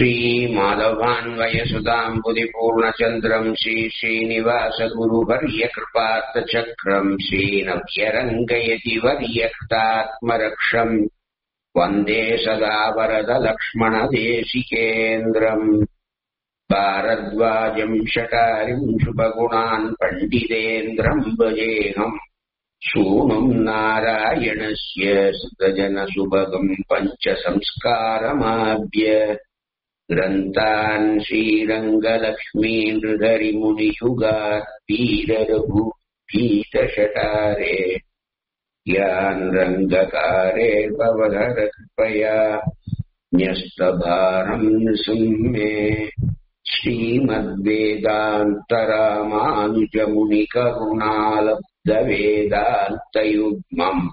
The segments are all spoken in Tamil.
श्रीमाधवान्वयसुताम् बुधिपूर्णचन्द्रम् श्रीश्रीनिवासगुरुवर्यकृपार्थचक्रम् श्रीनव्यरङ्गयति वर्यकृतात्मरक्षम् वन्दे सदा वरदलक्ष्मणदेशिकेन्द्रम् भारद्वाजम् शटारिम् शुभगुणान् पण्डितेन्द्रम् भजेऽहम् सूनुम् नारायणस्य सुतजनसुभगम् पञ्चसंस्कारमाभ्य ग्रन्थान् श्रीरङ्गलक्ष्मीन्दुधरिमुनियुगात्पीरघुपीतशटारे यान् रङ्गकारे भवधरकृपया न्यस्तभारम् नृसिंहे श्रीमद्वेदान्तरामानुजमुनिकरुणालब्धवेदान्तयुग्मम्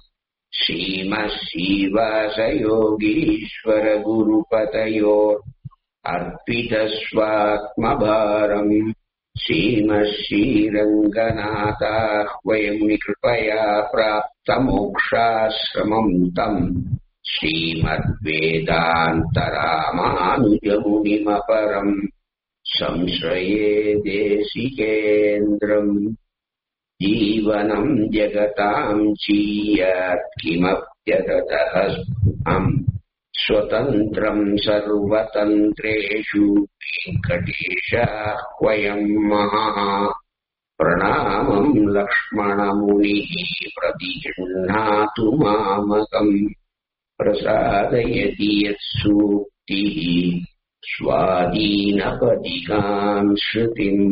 श्रीमशिवासयोगीश्वरगुरुपतयो अर्पितस्वात्मभारम् श्रीमश्रीरङ्गनाथाह्वयम् कृपया प्राप्तमोक्षाश्रमम् तम् श्रीमद्वेदान्तरामानुजमुनिमपरम् संश्रये देशिकेन्द्रम् जीवनम् जगताम् चीयात् किमप्यततः स्फुटम् स्वतन्त्रम् सर्वतन्त्रेषु वेङ्कटेशाह्वयम् महः प्रणामम् लक्ष्मणमुनिः प्रतिगृह्णातु मामकम् प्रसादयति यत्सूक्तिः स्वाधीनपदिकाम् श्रुतिम्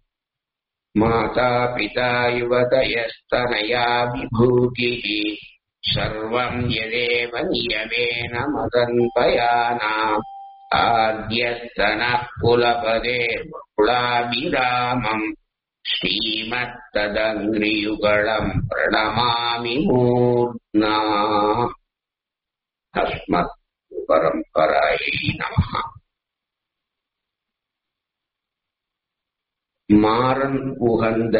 मातापिता युवतयस्तनया विभूतिः सर्वम् यदेव नियमेन मदन्वयानाम् आद्यस्तनः कुलपदे कुलाभिरामम् श्रीमत्तदङ्घ्रियुगळम् प्रणमामि मूर्ध्ना अस्मत् परम्परायै नमः மாறன் உகந்த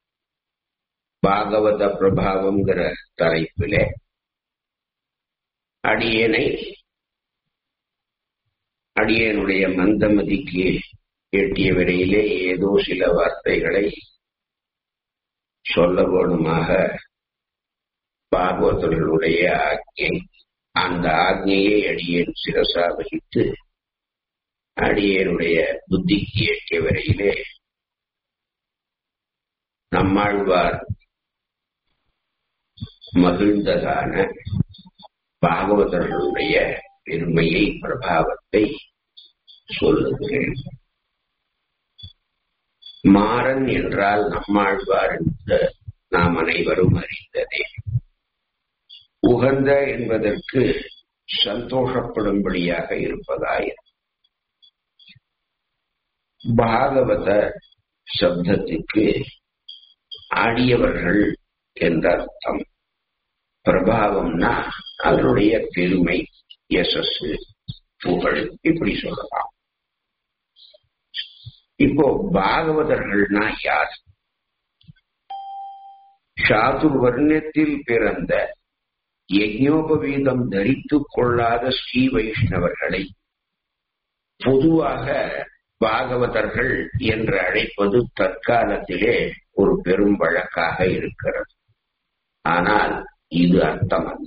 பாகவத பிரபாவம்ங்கிற தலைப்பிலே அடியேனை அடியேனுடைய மந்தமதிக்கு எட்டிய வரையிலே ஏதோ சில வார்த்தைகளை சொல்ல வேணுமாக பாகவதர்களுடைய ஆக்ஞை அந்த ஆக்ஞையை அடியேன் சிரசா வகித்து அடியேனுடைய புத்திக்கு எட்டிய வரையிலே நம்மாழ்வார் மகிழ்ந்ததான பாகவதர்களுடைய பெருமையை பிரபாவத்தை சொல்லுகிறேன் மாறன் என்றால் நம்மாழ்வார் என்று நாம் அனைவரும் அறிந்ததே உகந்த என்பதற்கு சந்தோஷப்படும்படியாக இருப்பதாய் பாகவத சப்தத்துக்கு ஆடியவர்கள் என்ற அர்த்தம் பிரபாவம்னா அதனுடைய பெருமை யசஸ் புகழ் இப்படி சொல்லலாம் இப்போ பாகவதர்கள்னா யார் சாதுர்வர்ணத்தில் பிறந்த யஜ்ஞோபவீதம் தரித்துக் கொள்ளாத ஸ்ரீ வைஷ்ணவர்களை பொதுவாக பாகவதர்கள் என்று அழைப்பது தற்காலத்திலே ஒரு பெரும் வழக்காக இருக்கிறது ஆனால் இது அர்த்தம் அல்ல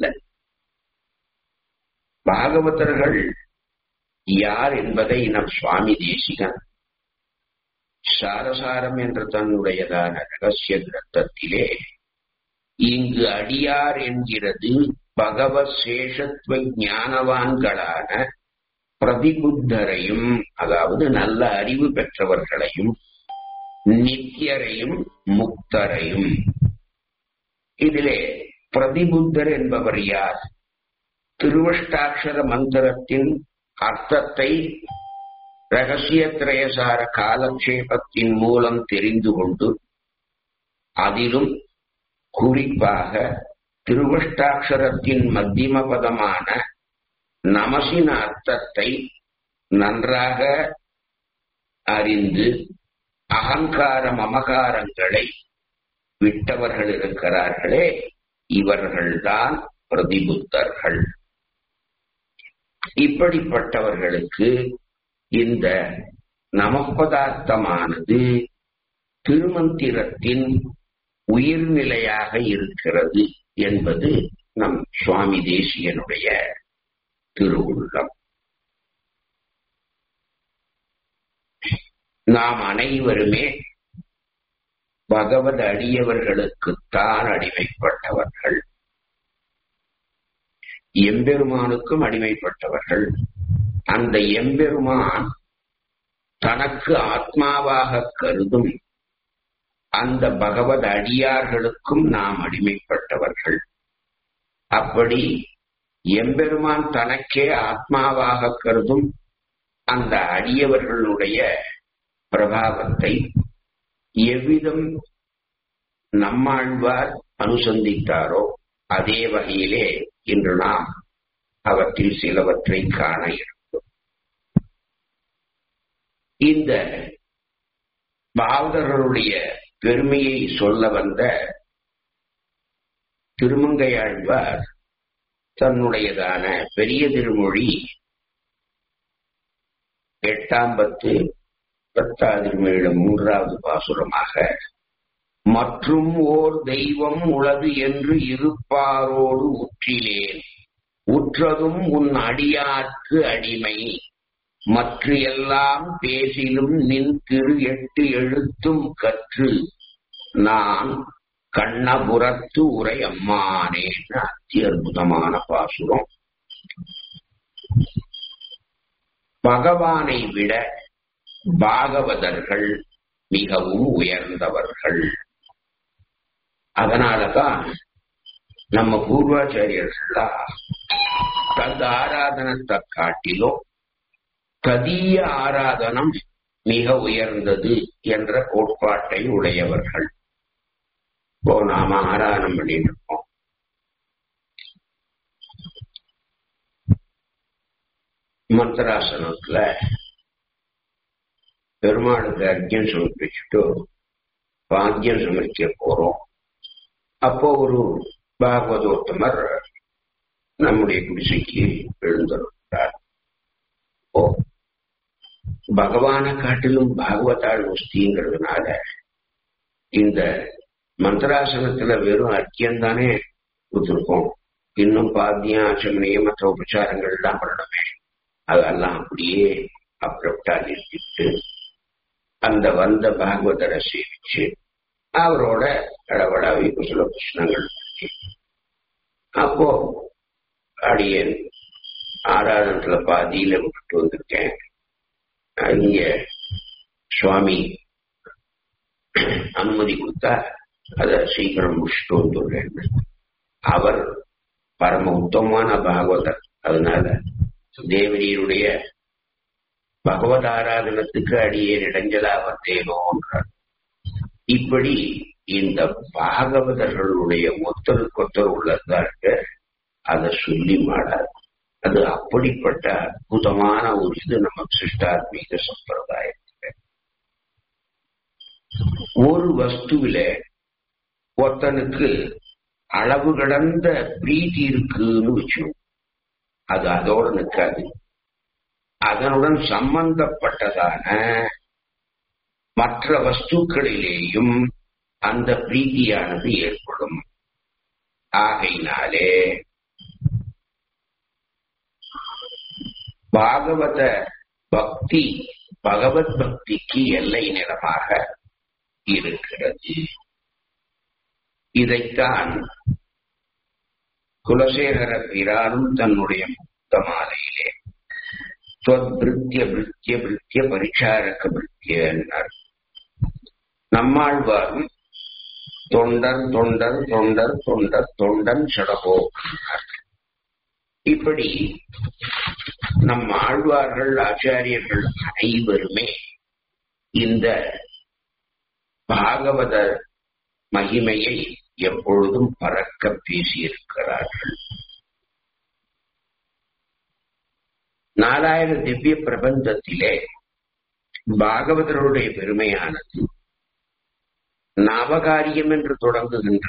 பாகவதர்கள் யார் என்பதை நம் சுவாமி தேசிகன் சாரசாரம் என்ற தன்னுடையதான ரகசிய கிரந்தத்திலே இங்கு அடியார் என்கிறது பகவத் சேஷத்துவ ஞானவான்களான பிரதிபுத்தரையும் அதாவது நல்ல அறிவு பெற்றவர்களையும் நித்தியரையும் முக்தரையும் இதிலே பிரதிபுத்தர் என்பவர் யார் திருவஷ்டாட்சர மந்திரத்தின் அர்த்தத்தை ரகசிய திரயசார காலக்ஷேபத்தின் மூலம் தெரிந்து கொண்டு அதிலும் குறிப்பாக திருவஷ்டாட்சரத்தின் மத்தியம பதமான நமசின் அர்த்தத்தை நன்றாக அறிந்து அகங்கார மமகாரங்களை விட்டவர்கள் இருக்கிறார்களே இவர்கள்தான் பிரதிபுத்தர்கள் இப்படிப்பட்டவர்களுக்கு இந்த நமப்பதார்த்தமானது திருமந்திரத்தின் உயிர்நிலையாக இருக்கிறது என்பது நம் சுவாமி தேசியனுடைய திருவுள்ளம் நாம் அனைவருமே பகவத் அடியவர்களுக்குத்தான் அடிமைப்பட்டவர்கள் எம்பெருமானுக்கும் அடிமைப்பட்டவர்கள் அந்த எம்பெருமான் தனக்கு ஆத்மாவாக கருதும் அந்த பகவத் அடியார்களுக்கும் நாம் அடிமைப்பட்டவர்கள் அப்படி எம்பெருமான் தனக்கே ஆத்மாவாக கருதும் அந்த அடியவர்களுடைய பிரபாவத்தை எவ்விதம் நம்மாழ்வார் அனுசந்தித்தாரோ அதே வகையிலே இன்று நாம் அவற்றில் சிலவற்றை காண இருக்கும் இந்த பாவதர்களுடைய பெருமையை சொல்ல வந்த திருமங்கையாழ்வார் தன்னுடையதான பெரிய திருமொழி எட்டாம் பத்து பத்தாதிர்மேழு மூன்றாவது பாசுரமாக மற்றும் ஓர் தெய்வம் உளது என்று இருப்பாரோடு உற்றிலேன் உற்றதும் உன் அடியார்க்கு அடிமை மற்ற எல்லாம் பேசிலும் நின் திரு எட்டு எழுத்தும் கற்று நான் கண்ணபுரத்து உரை அம்மானேன்னு அத்தி அற்புதமான பாசுரம் பகவானை விட பாகவதர்கள் மிகவும் உயர்ந்தவர்கள் அதனாலதான் நம்ம பூர்வாச்சாரியர்கள்லாம் தந்த ஆராதனத்தை காட்டிலும் ததிய ஆராதனம் மிக உயர்ந்தது என்ற கோட்பாட்டை உடையவர்கள் இப்போ நாம ஆராதனம் பண்ணிட்டு இருக்கோம் மந்திராசனத்துல பெருமாளுக்கு அர்க்கியம் சமர்ப்பிச்சுட்டு பாக்கியம் சமர்ப்பிக்க போறோம் அப்போ ஒரு பாகவதோத்தமர் நம்முடைய குடிசைக்கு எழுந்திருக்கிறார் ஓ பகவானை காட்டிலும் பாகவதாள் உஸ்திங்கிறதுனால இந்த மந்திராசனத்துல வெறும் அர்க்கியம் தானே கொடுத்துருக்கோம் இன்னும் பாத்தியம் ஆச்சமணியம் மற்ற உபச்சாரங்கள் எல்லாம் பண்ணணுமே அதெல்லாம் அப்படியே அப்புறப்பட்டா நிறுத்திட்டு அந்த வந்த பாகவதரை சேவிச்சு அவரோட கடவுளாவி குசல கிருஷ்ணங்கள் அப்போ அடியன் ஆராதனத்துல பாதியில விட்டு வந்திருக்கேன் இங்க சுவாமி அனுமதி கொடுத்தா அத சீக்கிரம் முடிச்சுட்டு வந்துடுறேன் அவர் பரம உத்தமமான பாகவதர் அதனால தேவரீருடைய பகவத் ஆராதனத்துக்கு அடியேன் இடைஞ்சலா வந்தேனோன்றார் இப்படி இந்த பாகவதர்களுடைய ஒத்தருக்கொத்தர் உள்ளதா இருக்க அதை சொல்லி மாடாது அது அப்படிப்பட்ட அற்புதமான ஒரு இது நம்ம சிஷ்டாத்மீக சம்பிரதாயத்துல ஒரு வஸ்துவில ஒருத்தனுக்கு அளவு கடந்த பிரீத்தி இருக்குன்னு வச்சோம் அது அதோட நிற்காது அதனுடன் சம்பந்தப்பட்டதான மற்ற வஸ்துக்களிலேயும் அந்த பிரீத்தியானது ஏற்படும் ஆகையினாலே பாகவத பக்தி பகவத் பக்திக்கு எல்லை நிலமாக இருக்கிறது இதைத்தான் குலசேகர பிரானும் தன்னுடைய முக்த மாலையிலே ஸ்வத்பிருத்திய பிருத்திய பிருத்திய பரிச்சாரக பிருத்திய என்றார் நம்மாழ்வாரும் தொண்டர் தொண்டர் தொண்டர் தொண்டர் தொண்டன் சடகோ இப்படி நம் ஆழ்வார்கள் ஆச்சாரியர்கள் அனைவருமே இந்த பாகவத மகிமையை எப்பொழுதும் பறக்க பேசியிருக்கிறார்கள் நாலாயிர திவ்ய பிரபந்தத்திலே பாகவதருடைய பெருமையானது நவகாரியம் என்று தொடங்குகின்ற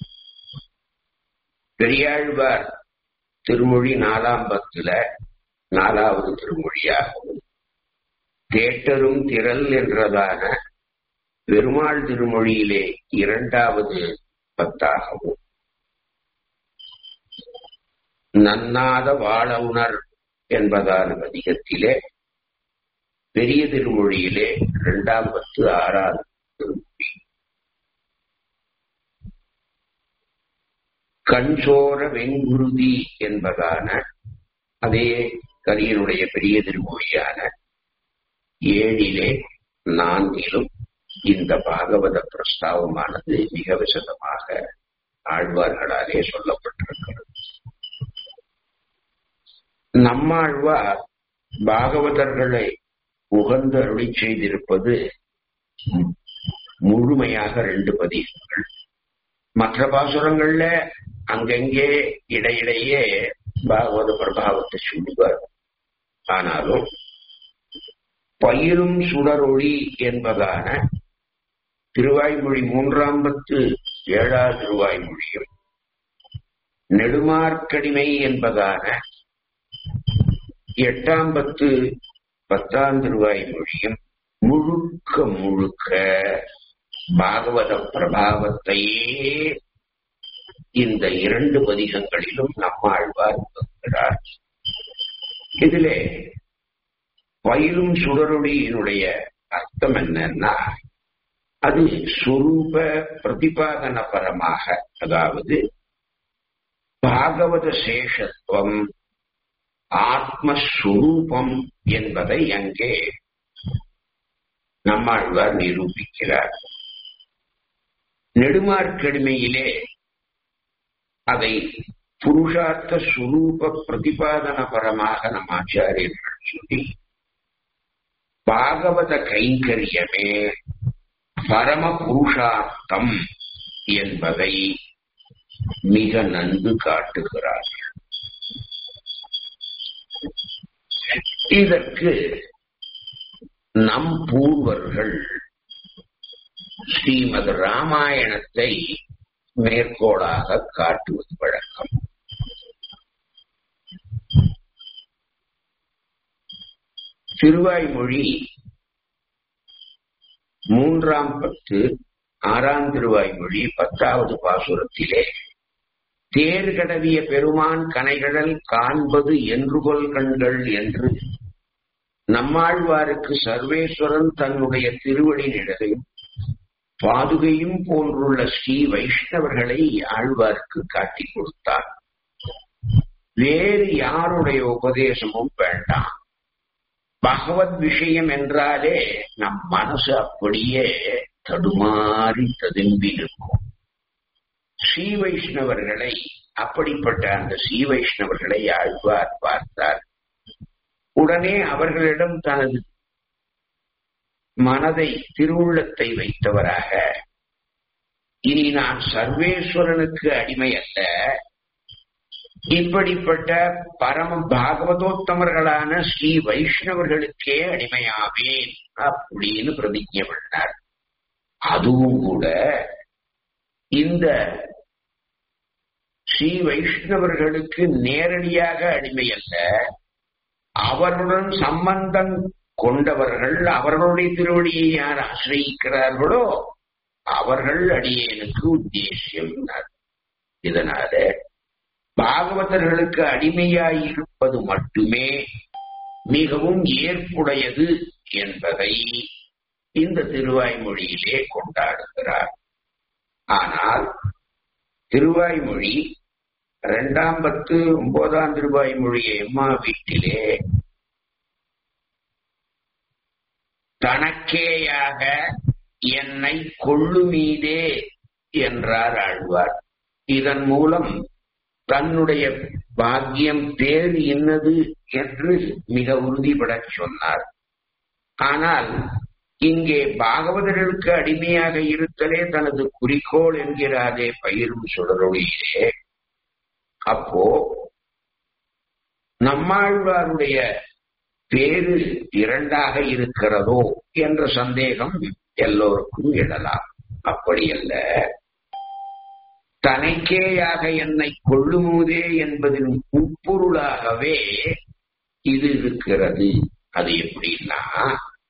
பெரியாழ்வார் திருமொழி நாலாம் பத்துல நாலாவது திருமொழியாகவும் தேட்டரும் திரள் என்றதான பெருமாள் திருமொழியிலே இரண்டாவது பத்தாகவும் நன்னாத வாழ உணர் என்பதான பதிகத்திலே பெரிய திருமொழியிலே இரண்டாம் பத்து ஆறாவது திருமொழி கண்சோர வெங்குருதி என்பதான அதே கரியனுடைய பெரிய திருமொழியான ஏழிலே நான்கிலும் இந்த பாகவத பிரஸ்தாவமானது மிக விசதமாக ஆழ்வார்களாலே சொல்லப்பட்டிருக்கிறது நம்மாழ்வார் பாகவதர்களை உகந்து அருளி செய்திருப்பது முழுமையாக ரெண்டு பதிகங்கள் மற்ற பாசுரங்கள்ல அங்கங்கே இடையிடையே பாகவத பிரபாவத்தை சொல்லுவார் ஆனாலும் பயிரும் சுடரொளி என்பதான திருவாய்மொழி மூன்றாம் பத்து ஏழாவது திருவாய்மொழியும் நெடுமார்க்கடிமை என்பதான எட்டாம் பத்து பத்தாம் திருவாய்மொழியும் முழுக்க முழுக்க பாகவத பிரபாவத்தையே இந்த இரண்டு பதிகங்களிலும் நம்மாழ்வார் வருகிறார் இதிலே பயிலும் சுடரொளியினுடைய அர்த்தம் என்னன்னா அது சுரூப பிரதிபாதன பரமாக அதாவது பாகவத சேஷத்துவம் ஆத்மஸ்வரூபம் என்பதை அங்கே நம்மாழ்வார் நிரூபிக்கிறார் நெடுமார்க்கடிமையிலே அதை புருஷார்த்த சுரூப பிரதிபாதன பரமாக நம் ஆச்சாரியர்கள் சொல்லி பாகவத கைங்கரியமே பரம புருஷார்த்தம் என்பதை மிக நன்கு காட்டுகிறார்கள் இதற்கு நம் பூர்வர்கள் ஸ்ரீமத் ராமாயணத்தை மேற்கோளாக காட்டுவது வழக்கம் திருவாய்மொழி மூன்றாம் பத்து ஆறாம் திருவாய்மொழி பத்தாவது பாசுரத்திலே தேர் கடவிய பெருமான் கனைகடல் காண்பது என்று கொள் கண்கள் என்று நம்மாழ்வாருக்கு சர்வேஸ்வரன் தன்னுடைய திருவடி நிழலையும் பாதுகையும் போன்றுள்ள ஸ்ரீ வைஷ்ணவர்களை ஆழ்வாருக்கு காட்டிக் கொடுத்தார் வேறு யாருடைய உபதேசமும் வேண்டாம் பகவத் விஷயம் என்றாலே நம் மனசு அப்படியே தடுமாறி ததும்பி இருக்கும் ஸ்ரீ வைஷ்ணவர்களை அப்படிப்பட்ட அந்த ஸ்ரீ வைஷ்ணவர்களை ஆழ்வார் பார்த்தார் உடனே அவர்களிடம் தனது மனதை திருவுள்ளத்தை வைத்தவராக இனி நான் சர்வேஸ்வரனுக்கு அடிமை அல்ல இப்படிப்பட்ட பரம பாகவதோத்தமர்களான ஸ்ரீ வைஷ்ணவர்களுக்கே அடிமையாவேன் அப்படின்னு பிரதிஜை பண்ணார் அதுவும் கூட இந்த ஸ்ரீ வைஷ்ணவர்களுக்கு நேரடியாக அடிமை அல்ல அவருடன் சம்பந்தம் கொண்டவர்கள் அவர்களுடைய திருவடியை யார் ஆசிரியிக்கிறார்களோ அவர்கள் அடியேனுக்கு உத்தேசியம் இதனால பாகவதர்களுக்கு அடிமையாயிருப்பது மட்டுமே மிகவும் ஏற்புடையது என்பதை இந்த திருவாய்மொழியிலே கொண்டாடுகிறார் ஆனால் திருவாய்மொழி இரண்டாம் பத்து ஒன்பதாம் திருவாய்மொழியை எம்மா வீட்டிலே தனக்கேயாக என்னை கொள்ளுமீதே என்றார் ஆழ்வார் இதன் மூலம் தன்னுடைய பாக்கியம் பேர் இன்னது என்று மிக உறுதிபடச் சொன்னார் ஆனால் இங்கே பாகவதர்களுக்கு அடிமையாக இருத்தலே தனது குறிக்கோள் என்கிறாரே பயிரும் சுடரொழியிலே அப்போ நம்மாழ்வாருடைய பேரு இரண்டாக இருக்கிறதோ என்ற சந்தேகம் எல்லோருக்கும் எழலாம் அப்படியல்ல தனக்கேயாக என்னை கொள்ளுமுதே என்பதின் உட்பொருளாகவே இது இருக்கிறது அது எப்படின்னா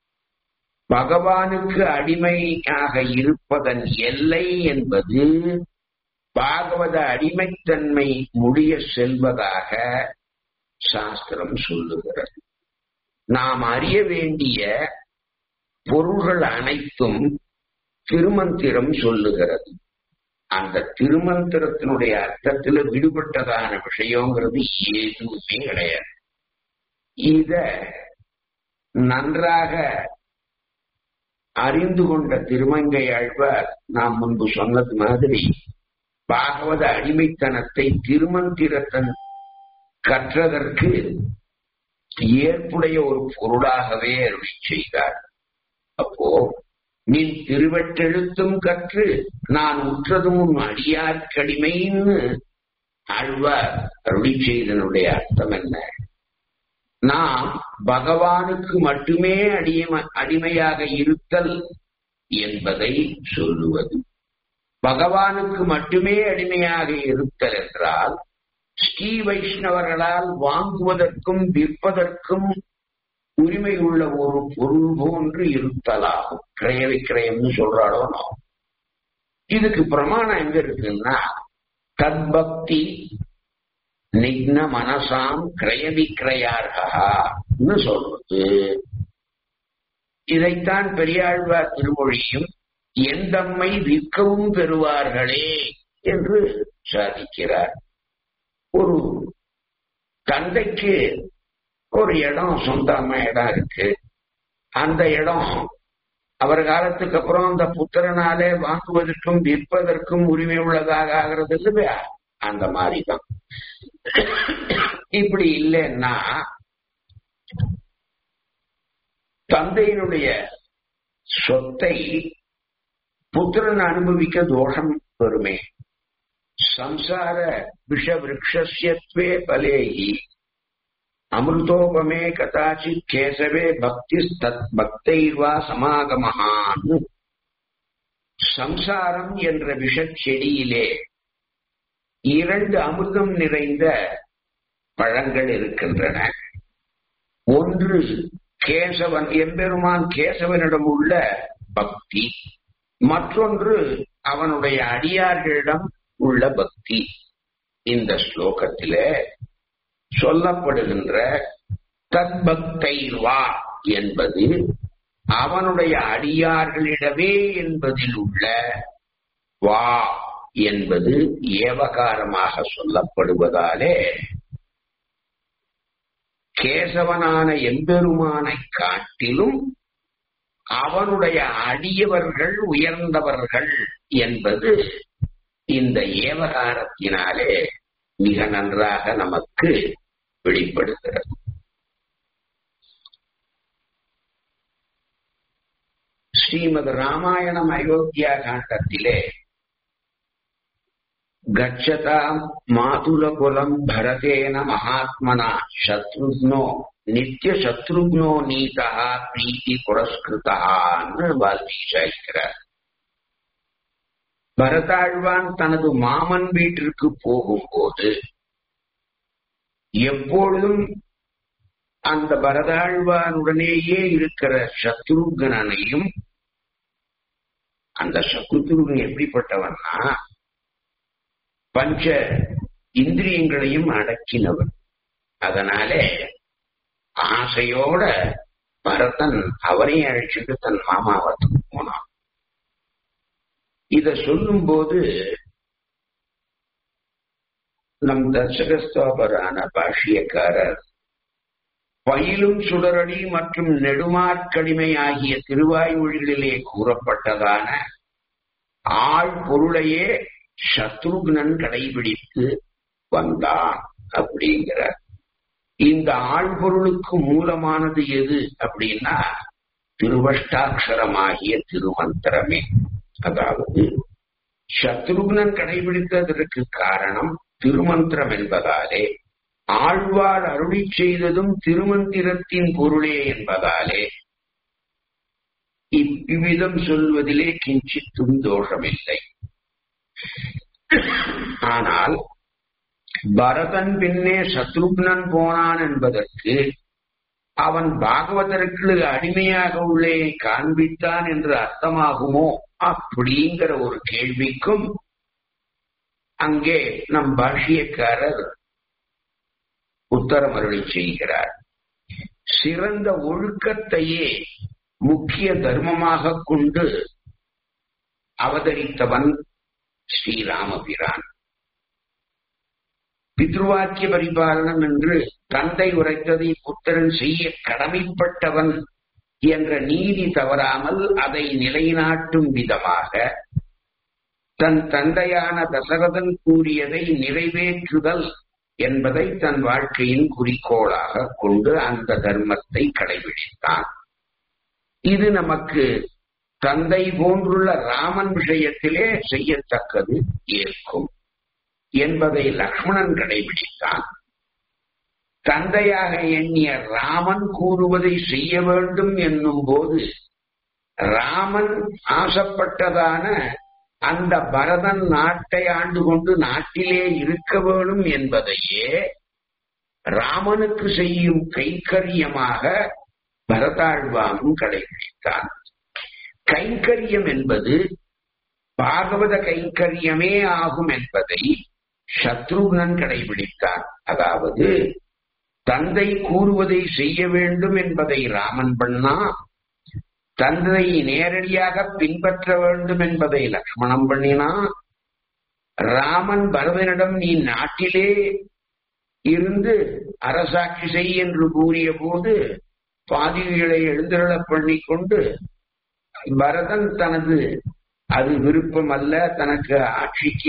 பகவானுக்கு அடிமையாக இருப்பதன் எல்லை என்பது பாகவத அடிமைத்தன்மை முடிய செல்வதாக சாஸ்திரம் சொல்லுகிறது நாம் அறிய வேண்டிய பொருள்கள் அனைத்தும் திருமந்திரம் சொல்லுகிறது அந்த திருமந்திரத்தினுடைய அர்த்தத்துல விடுபட்டதான விஷயங்கிறது எதுவுமே கிடையாது இத நன்றாக அறிந்து கொண்ட திருமங்கை ஆழ்வார் நாம் முன்பு சொன்னது மாதிரி பாகவத அடிமைத்தனத்தை திருமந்திரத்தன் கற்றதற்கு ஏற்புடைய ஒரு பொருளாகவே அருளி செய்தார் அப்போ நீ திருவட்டெழுத்தும் கற்று நான் உற்றதும் உன் அடியார்க்கடிமைன்னு ஆழ்வார் அருளி செய்தனுடைய அர்த்தம் என்ன நாம் பகவானுக்கு மட்டுமே அடியம அடிமையாக இருத்தல் என்பதை சொல்லுவது பகவானுக்கு மட்டுமே அடிமையாக இருத்தல் என்றால் ஸ்ரீ வைஷ்ணவர்களால் வாங்குவதற்கும் விற்பதற்கும் உரிமை உள்ள ஒரு பொருள் போன்று இருத்தலாகும் கிரய விக்கிரயம்னு சொல்றாளோ நாம் இதுக்கு பிரமாணம் எங்க இருக்குன்னா தத்பக்தி நிக்ன மனசாம் கிரய விக்கிரயார்கன்னு சொல்றது இதைத்தான் பெரியாழ்வார் திருமொழியும் எந்தம்மை விற்கவும் பெறுவார்களே என்று சாதிக்கிறார் ஒரு தந்தைக்கு ஒரு இடம் சொந்தமா இடம் இருக்கு அந்த இடம் அவர் காலத்துக்கு அப்புறம் அந்த புத்திரனாலே வாங்குவதற்கும் விற்பதற்கும் உரிமை உள்ளதாக ஆகிறது இல்லையா அந்த மாதிரிதான் இப்படி இல்லைன்னா தந்தையினுடைய சொத்தை புத்திரன் அனுபவிக்க தோஷம் வருமே சம்சார விஷ விரக்ஷத்வே பலேகி அமிர்தோபமே கதாச்சித் கேசவே பக்தி தத் பக்தைர்வா சமாகமஹான்னு சம்சாரம் என்ற விஷச் செடியிலே இரண்டு அமிர்தம் நிறைந்த பழங்கள் இருக்கின்றன ஒன்று கேசவன் எம்பெருமான் கேசவனிடம் உள்ள பக்தி மற்றொன்று அவனுடைய அடியார்களிடம் உள்ள பக்தி இந்த ஸ்லோகத்திலே சொல்லப்படுகின்ற தத்பக்தைர்வா என்பது அவனுடைய அடியார்களிடமே என்பதில் உள்ள வா என்பது ஏவகாரமாக சொல்லப்படுவதாலே கேசவனான எம்பெருமானை காட்டிலும் அவனுடைய அடியவர்கள் உயர்ந்தவர்கள் என்பது இந்த ஏவகாரத்தினாலே மிக நன்றாக நமக்கு வெளிப்படுகிறது ஸ்ரீமத் ராமாயணம் அயோத்தியா காண்டத்திலே கச்சதா மாதுலகுலம் பரதேன மகாத்மனா சத்ருக்னோ நித்திய சத்ருக்னோ நீதா பிரீத்தி புரஸ்கிருதான்னு வால்மீகி சாய்க்கிறார் பரதாழ்வான் தனது மாமன் வீட்டிற்கு போகும்போது எப்பொழுதும் அந்த பரதாழ்வானுடனேயே இருக்கிற சத்ருகனையும் அந்த சத்ருகன் எப்படிப்பட்டவன்னா பஞ்ச இந்திரியங்களையும் அடக்கினவன் அதனாலே ஆசையோட பரதன் அவரையும் அழைச்சிட்டு தன் மாமாவத்துக்கு போனான் இத சொல்லும் போது நம் தர்சகஸ்தோபரான பாஷ்யக்காரர் பயிலும் சுடரடி மற்றும் நெடுமாற்கடிமை ஆகிய திருவாய்மொழிகளிலே கூறப்பட்டதான ஆள் பொருளையே சத்ருக்னன் கடைபிடித்து வந்தான் அப்படிங்கிறார் இந்த ஆழ்பொருளுக்கு மூலமானது எது அப்படின்னா திருவஷ்டாட்சரமாகிய திருமந்திரமே அதாவது சத்ருக்னன் கடைபிடித்ததற்கு காரணம் திருமந்திரம் என்பதாலே ஆழ்வார் அருளி செய்ததும் திருமந்திரத்தின் பொருளே என்பதாலே இவ்விதம் சொல்வதிலே கிஞ்சித்தும் தோஷமில்லை ஆனால் பரதன் பின்னே சத்ருக்னன் போனான் என்பதற்கு அவன் பாகவதற்கு அடிமையாக உள்ளே காண்பித்தான் என்று அர்த்தமாகுமோ அப்படிங்கிற ஒரு கேள்விக்கும் அங்கே நம் பாஷ்யக்காரர் உத்தரம் அருளி செய்கிறார் சிறந்த ஒழுக்கத்தையே முக்கிய தர்மமாக கொண்டு அவதரித்தவன் ஸ்ரீராமபிரான் பித்ருவாக்கிய பரிபாலனம் என்று தந்தை உரைத்ததை புத்திரன் செய்ய கடமைப்பட்டவன் என்ற நீதி தவறாமல் அதை நிலைநாட்டும் விதமாக தன் தந்தையான தசரதன் கூறியதை நிறைவேற்றுதல் என்பதை தன் வாழ்க்கையின் குறிக்கோளாக கொண்டு அந்த தர்மத்தை கடைபிடித்தான் இது நமக்கு தந்தை போன்றுள்ள ராமன் விஷயத்திலே செய்யத்தக்கது ஏற்கும் என்பதை லக்ஷ்மணன் கடைபிடித்தான் தந்தையாக எண்ணிய ராமன் கூறுவதை செய்ய வேண்டும் என்னும் போது ராமன் ஆசைப்பட்டதான அந்த பரதன் நாட்டை ஆண்டு கொண்டு நாட்டிலே இருக்க வேண்டும் என்பதையே ராமனுக்கு செய்யும் கைக்கரியமாக பரதாழ்வானும் கடைபிடித்தான் கைங்கரியம் என்பது பாகவத கைங்கரியமே ஆகும் என்பதை சத்ருகன் கடைபிடித்தான் அதாவது தந்தை கூறுவதை செய்ய வேண்டும் என்பதை ராமன் பண்ணா தந்தை நேரடியாக பின்பற்ற வேண்டும் என்பதை லக்ஷ்மணம் பண்ணினா ராமன் பரதனிடம் நீ நாட்டிலே இருந்து அரசாட்சி செய் என்று கூறிய போது பாதிகளை எழுந்தருளப் பண்ணி கொண்டு பரதன் தனது அது விருப்பம் அல்ல தனக்கு ஆட்சிக்கு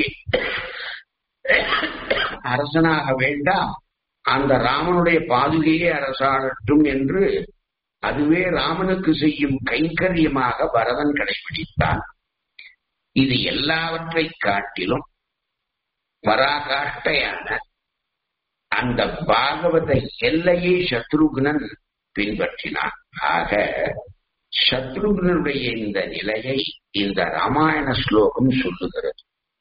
அரசனாக வேண்டாம் அந்த ராமனுடைய பாதுகையே அரசாளட்டும் என்று அதுவே ராமனுக்கு செய்யும் கைங்கரியமாக பரதன் கடைபிடித்தான் இது எல்லாவற்றை காட்டிலும் பராகாஷ்டையான அந்த பாகவத எல்லையை சத்ருகுணன் பின்பற்றினான் ஆக சத்ருகுணனுடைய இந்த நிலையை இந்த ராமாயண ஸ்லோகம் சொல்லுகிறது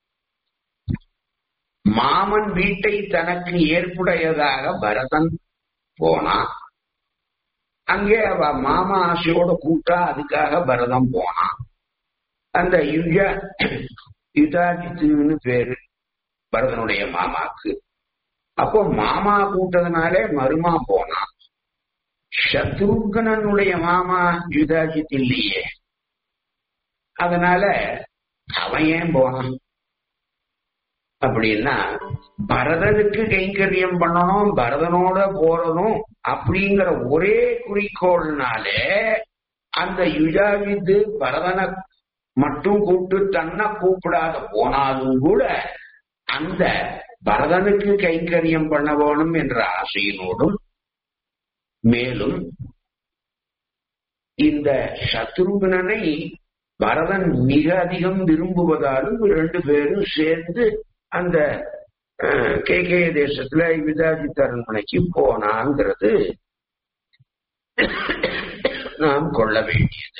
மாமன் வீட்டை தனக்கு ஏற்புடையதாக பரதன் போனான் அங்கே அவ மாமா ஆசையோட கூட்டா அதுக்காக பரதம் போனான் அந்த யுஜ யுதாஜித்துன்னு பேரு பரதனுடைய மாமாக்கு அப்போ மாமா கூட்டதுனாலே மருமா போனான் சத்ருகனனுடைய மாமா யுதாஜித் இல்லையே அதனால அவன் ஏன் போனான் அப்படின்னா பரதனுக்கு கைங்கரியம் பண்ணணும் பரதனோட போறதும் அப்படிங்கிற ஒரே குறிக்கோள்னாலே அந்த யுஜாவித்து பரதனை மட்டும் கூப்பிட்டு தன்னை கூப்பிடாத போனாலும் கூட அந்த பரதனுக்கு கைங்கரியம் பண்ண வேணும் என்ற ஆசையினோடும் மேலும் இந்த சத்ருகனனை பரதன் மிக அதிகம் விரும்புவதாலும் ரெண்டு பேரும் சேர்ந்து அந்த கே கே தேசத்துல விதாஜித் அரண்மனைக்கு போனாங்கிறது நாம் கொள்ள வேண்டியது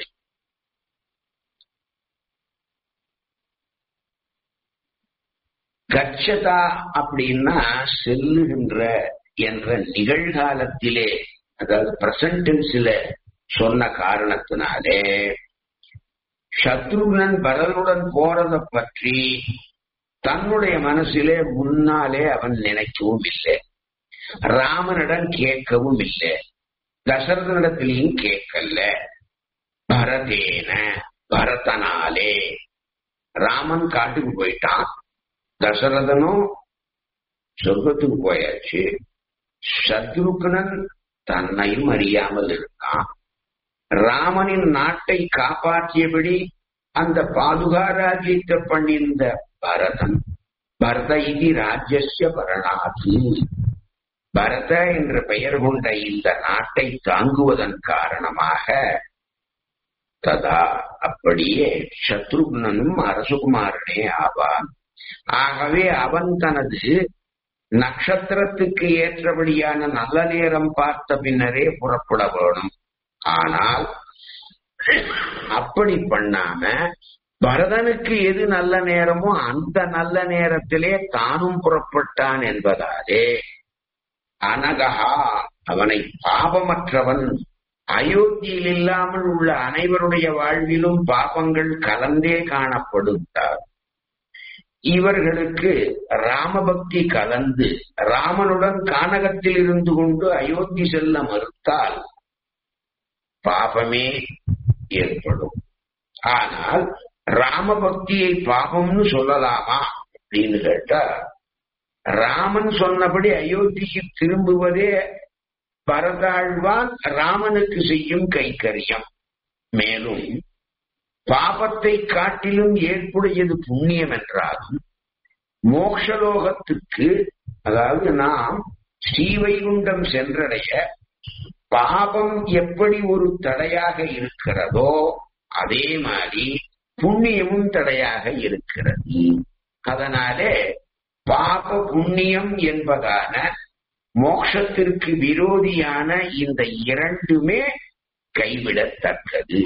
கச்சதா அப்படின்னா செல்லுகின்ற என்ற நிகழ்காலத்திலே அதாவது பிரசன்டென்ஸ்ல சொன்ன காரணத்தினாலே சத்ருகன் பரதனுடன் போறத பற்றி தன்னுடைய மனசிலே முன்னாலே அவன் நினைக்கவும் இல்லை ராமனிடம் கேட்கவும் இல்லை தசரதனிடத்திலையும் கேட்கல பரதேன பரதனாலே ராமன் காட்டுக்கு போயிட்டான் தசரதனும் சொர்க்கத்துக்கு போயாச்சு சத்ருக்னன் தன்னையும் அறியாமல் இருக்கான் ராமனின் நாட்டை காப்பாற்றியபடி அந்த பாதுகா ராஜ்யத்தை பண்ணியிருந்த பரதன் பரத இது ராஜ்யசிய பரணாது பரத என்ற பெயர் கொண்ட இந்த நாட்டை தாங்குவதன் காரணமாக ததா அப்படியே சத்ருக்னனும் அரசுகுமாரனே ஆவான் ஆகவே அவன் தனது நட்சத்திரத்துக்கு ஏற்றபடியான நல்ல நேரம் பார்த்த பின்னரே புறப்பட வேணும் ஆனால் அப்படி பண்ணாம பரதனுக்கு எது நல்ல நேரமோ அந்த நல்ல நேரத்திலே தானும் புறப்பட்டான் என்பதாலே அனகா அவனை பாபமற்றவன் அயோத்தியில் இல்லாமல் உள்ள அனைவருடைய வாழ்விலும் பாபங்கள் கலந்தே காணப்படுகிறார் இவர்களுக்கு ராமபக்தி கலந்து ராமனுடன் கானகத்தில் இருந்து கொண்டு அயோத்தி செல்ல மறுத்தால் பாபமே ஏற்படும் ஆனால் ராமபக்தியை பாபம்னு சொல்லலாமா அப்படின்னு கேட்டா ராமன் சொன்னபடி அயோத்திக்கு திரும்புவதே பரதாழ்வான் ராமனுக்கு செய்யும் கைக்கரியம் மேலும் பாபத்தை காட்டிலும் ஏற்புடையது புண்ணியம் என்றாலும் மோக்ஷலோகத்துக்கு அதாவது நாம் ஸ்ரீவைகுண்டம் சென்றடைய பாபம் எப்படி ஒரு தடையாக இருக்கிறதோ அதே மாதிரி புண்ணியமும் தடையாக இருக்கிறது அதனாலே பாப புண்ணியம் என்பதான மோட்சத்திற்கு விரோதியான இந்த இரண்டுமே கைவிடத்தக்கது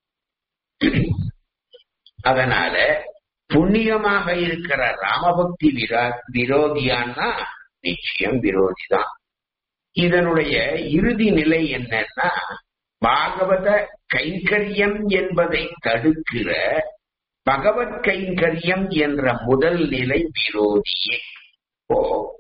அதனால புண்ணியமாக இருக்கிற ராமபக்தி விரா விரோதியான்னா நிச்சயம் விரோதிதான் இதனுடைய இறுதி நிலை என்னன்னா பாகவத கைங்கரியம் என்பதை தடுக்கிற பகவத் கைங்கரியம் என்ற முதல் நிலை விரோதியே ஓ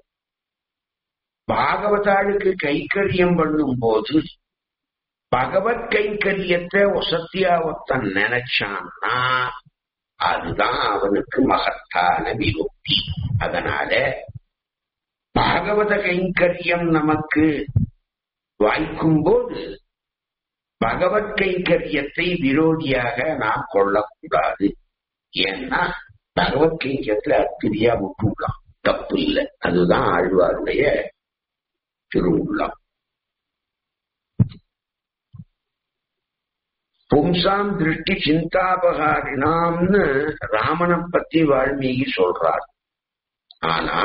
பாகவதாளுக்கு கைக்கரியம் பண்ணும் போது பகவத் கைங்கரியத்தை ஒசத்தியா ஒருத்தன் நினைச்சான்னா அதுதான் அவனுக்கு மகத்தான விரோதி அதனால பாகவத கைங்கரியம் நமக்கு வாய்க்கும் போது பகவத் கைங்கரியத்தை விரோதியாக நாம் கொள்ளக்கூடாது ஏன்னா பகவத் கைங்கரியத்துல அத்திரியா விட்டுள்ளோம் தப்பு இல்லை அதுதான் ஆழ்வாருடைய திருவுள்ளம் பும்சாம் திருஷ்டி சிந்தாபகாரினாம்னு ராமனை பத்தி வால்மீகி சொல்றார் ஆனா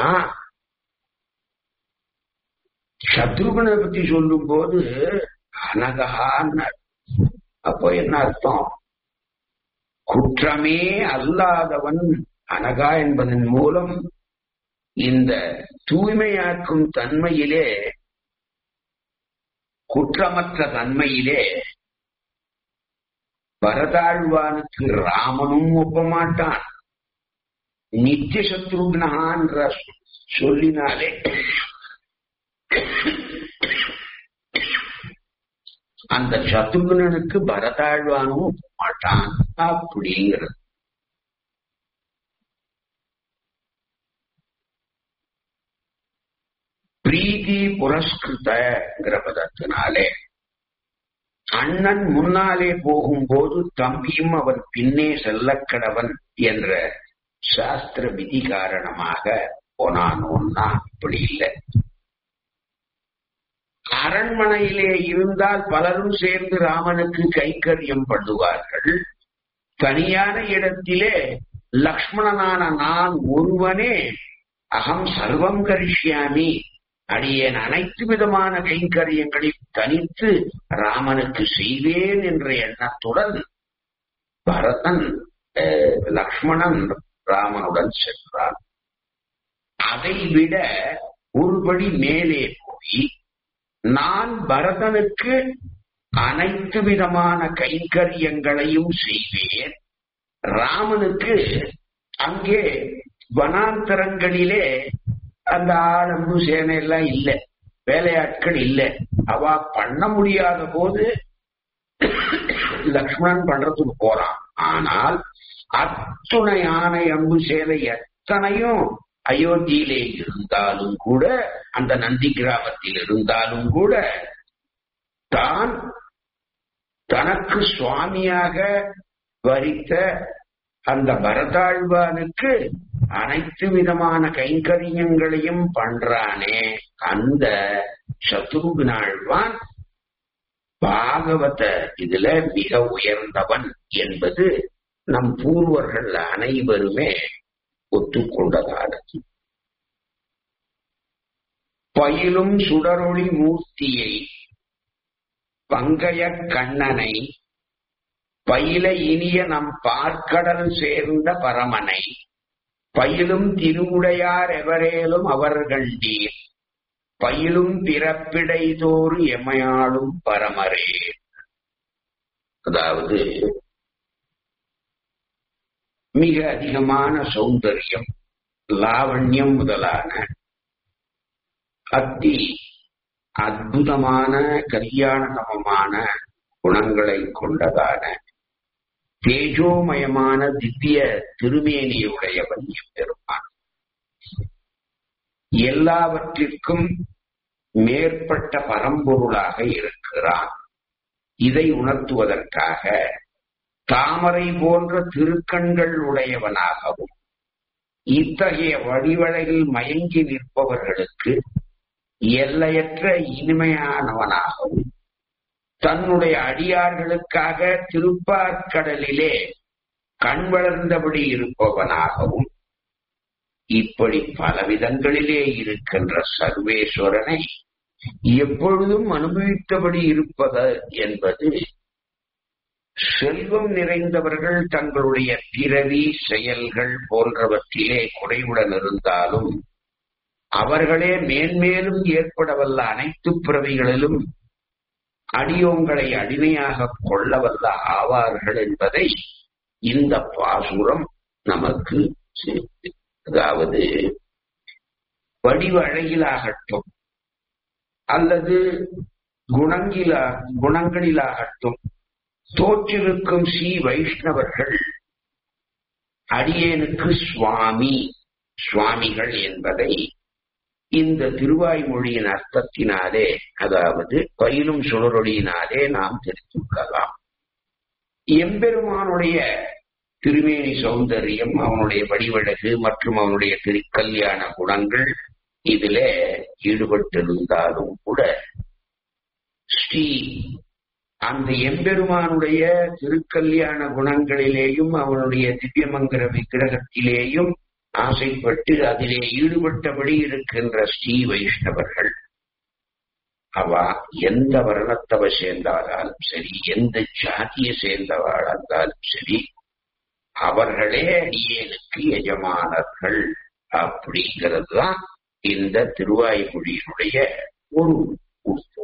சத்ருகனை பத்தி சொல்லும் போது அனகான்னு அப்போ என்ன அர்த்தம் குற்றமே அல்லாதவன் அனகா என்பதன் மூலம் இந்த தூய்மையாக்கும் தன்மையிலே குற்றமற்ற தன்மையிலே பரதாழ்வானுக்கு ராமனும் ஒப்ப மாட்டான் நித்திய சத்ருக்னஹான்ற சொல்லினாலே அந்த சத்ருகுணனுக்கு பரதாழ்வானும் ஒப்ப மாட்டான் அப்படிங்கிறது பிரீதி புரஸ்கிருதங்கிற பதத்தினாலே அண்ணன் முன்னாலே போகும்போது தம்பியும் அவன் பின்னே செல்லக்கடவன் என்ற சாஸ்திர விதி காரணமாக போனானோன்னா அப்படி இல்லை அரண்மனையிலே இருந்தால் பலரும் சேர்ந்து ராமனுக்கு கைக்கரியம் பண்ணுவார்கள் தனியான இடத்திலே லக்ஷ்மணனான நான் ஒருவனே அகம் சர்வம் கரிஷ்யாமி அடியேன் அனைத்து விதமான கைங்கரியங்களில் தனித்து ராமனுக்கு செய்வேன் என்ற எண்ணத்துடன் பரதன் லக்ஷ்மணன் ராமனுடன் சென்றான் அதை விட ஒருபடி மேலே போய் நான் பரதனுக்கு அனைத்து விதமான கைங்கரியங்களையும் செய்வேன் ராமனுக்கு அங்கே வனாந்தரங்களிலே அந்த ஆளம்பு சேனை எல்லாம் இல்லை வேலையாட்கள் இல்லை அவ பண்ண முடியாத போது லக்ஷ்மணன் பண்றதுக்கு போறான் ஆனால் அத்துணை யானை அம்பு சேலை எத்தனையும் அயோத்தியிலே இருந்தாலும் கூட அந்த நந்தி கிராமத்தில் இருந்தாலும் கூட தான் தனக்கு சுவாமியாக வரித்த அந்த பரதாழ்வானுக்கு அனைத்து விதமான கைங்கரியங்களையும் பண்றானே அந்த சத்ருகுணாழ்வான் பாகவத இதுல மிக உயர்ந்தவன் என்பது நம் பூர்வர்கள் அனைவருமே ஒத்துக்கொண்டதானது பயிலும் சுடரொளி மூர்த்தியை பங்கைய கண்ணனை பயில இனிய நம் பார்க்கடல் சேர்ந்த பரமனை பயிலும் திருவுடையார் எவரேலும் அவர்கள் நீர் பயிலும் பிறப்பிடைதோறு எமையாளும் பரமரே அதாவது மிக அதிகமான சௌந்தரியம் லாவண்யம் முதலான அத்தி அற்புதமான கல்யாணகமமான குணங்களை கொண்டதான தேஜோமயமான திவ்ய திருமேனியுடையவன் எம்பெருமான் எல்லாவற்றிற்கும் மேற்பட்ட பரம்பொருளாக இருக்கிறான் இதை உணர்த்துவதற்காக தாமரை போன்ற திருக்கண்கள் உடையவனாகவும் இத்தகைய வழிவழையில் மயங்கி நிற்பவர்களுக்கு எல்லையற்ற இனிமையானவனாகவும் தன்னுடைய அடியார்களுக்காக திருப்பார்கடலிலே கண் வளர்ந்தபடி இருப்பவனாகவும் இப்படி பலவிதங்களிலே இருக்கின்ற சர்வேஸ்வரனை எப்பொழுதும் அனுபவித்தபடி இருப்பது என்பது செல்வம் நிறைந்தவர்கள் தங்களுடைய பிறவி செயல்கள் போன்றவற்றிலே குறைவுடன் இருந்தாலும் அவர்களே மேன்மேலும் ஏற்படவல்ல அனைத்து பிறவிகளிலும் அடியோங்களை அடிமையாக கொள்ளவல்ல ஆவார்கள் என்பதை இந்த பாசுரம் நமக்கு சேர்த்து அதாவது வடிவ அழகிலாகட்டும் அல்லது குணங்கிலா குணங்களிலாகட்டும் தோற்றிருக்கும் ஸ்ரீ வைஷ்ணவர்கள் அடியேனுக்கு சுவாமி சுவாமிகள் என்பதை இந்த திருவாய்மொழியின் அர்த்தத்தினாலே அதாவது பயிலும் சுழறொழியினாலே நாம் தெரிந்து கொள்ளலாம் எம்பெருமானுடைய திருமேனி சௌந்தரியம் அவனுடைய வடிவழகு மற்றும் அவனுடைய திருக்கல்யாண குணங்கள் இதிலே ஈடுபட்டிருந்தாலும் கூட ஸ்ரீ அந்த எம்பெருமானுடைய திருக்கல்யாண குணங்களிலேயும் அவனுடைய திவ்யமங்கர விக்கிரகத்திலேயும் ஆசைப்பட்டு அதிலே ஈடுபட்டபடி இருக்கின்ற ஸ்ரீ வைஷ்ணவர்கள் அவ எந்த வர்ணத்தவ சேர்ந்தாலும் சரி எந்த ஜாதியை சேர்ந்தவாள் இருந்தாலும் சரி அவர்களே அடியேனுக்கு எஜமானர்கள் அப்படிங்கிறது தான் இந்த திருவாய்மொழியினுடைய ஒரு உறுப்பு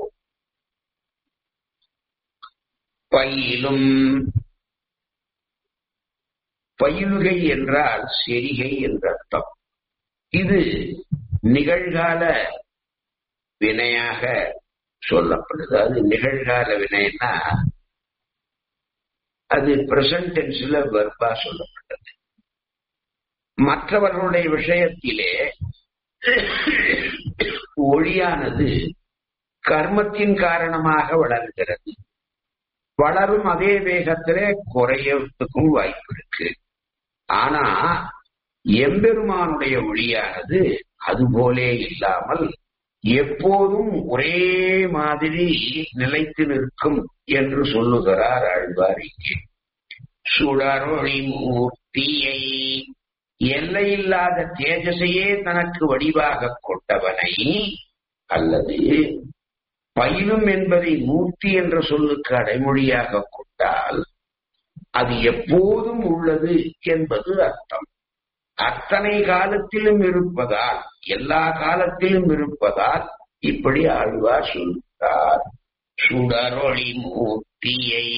பயிலும் பயிலுகை என்றால் செரிகை என்ற அர்த்தம் இது நிகழ்கால வினையாக சொல்லப்படுது அது நிகழ்கால வினைன்னா அது பிரசன்ட் டென்ஸ்ல வெர்பா சொல்லப்பட்டது மற்றவர்களுடைய விஷயத்திலே ஒளியானது கர்மத்தின் காரணமாக வளர்கிறது வளரும் அதே வேகத்திலே குறையத்துக்கும் வாய்ப்பு இருக்கு ஆனா எம்பெருமானுடைய ஒளியானது அதுபோலே இல்லாமல் எப்போதும் ஒரே மாதிரி நிலைத்து நிற்கும் என்று சொல்லுகிறார் ஆழ்வார் இங்கே சுடரொளி மூர்த்தியை எல்லையில்லாத தேஜசையே தனக்கு வடிவாக கொண்டவனை அல்லது பயிலும் என்பதை மூர்த்தி என்ற சொல்லுக்கு அடைமொழியாக கொண்டால் அது எப்போதும் உள்ளது என்பது அர்த்தம் அத்தனை காலத்திலும் இருப்பதால் எல்லா காலத்திலும் இருப்பதால் இப்படி ஆழ்வார் சொல்கிறார் சுடரொளி மூர்த்தியை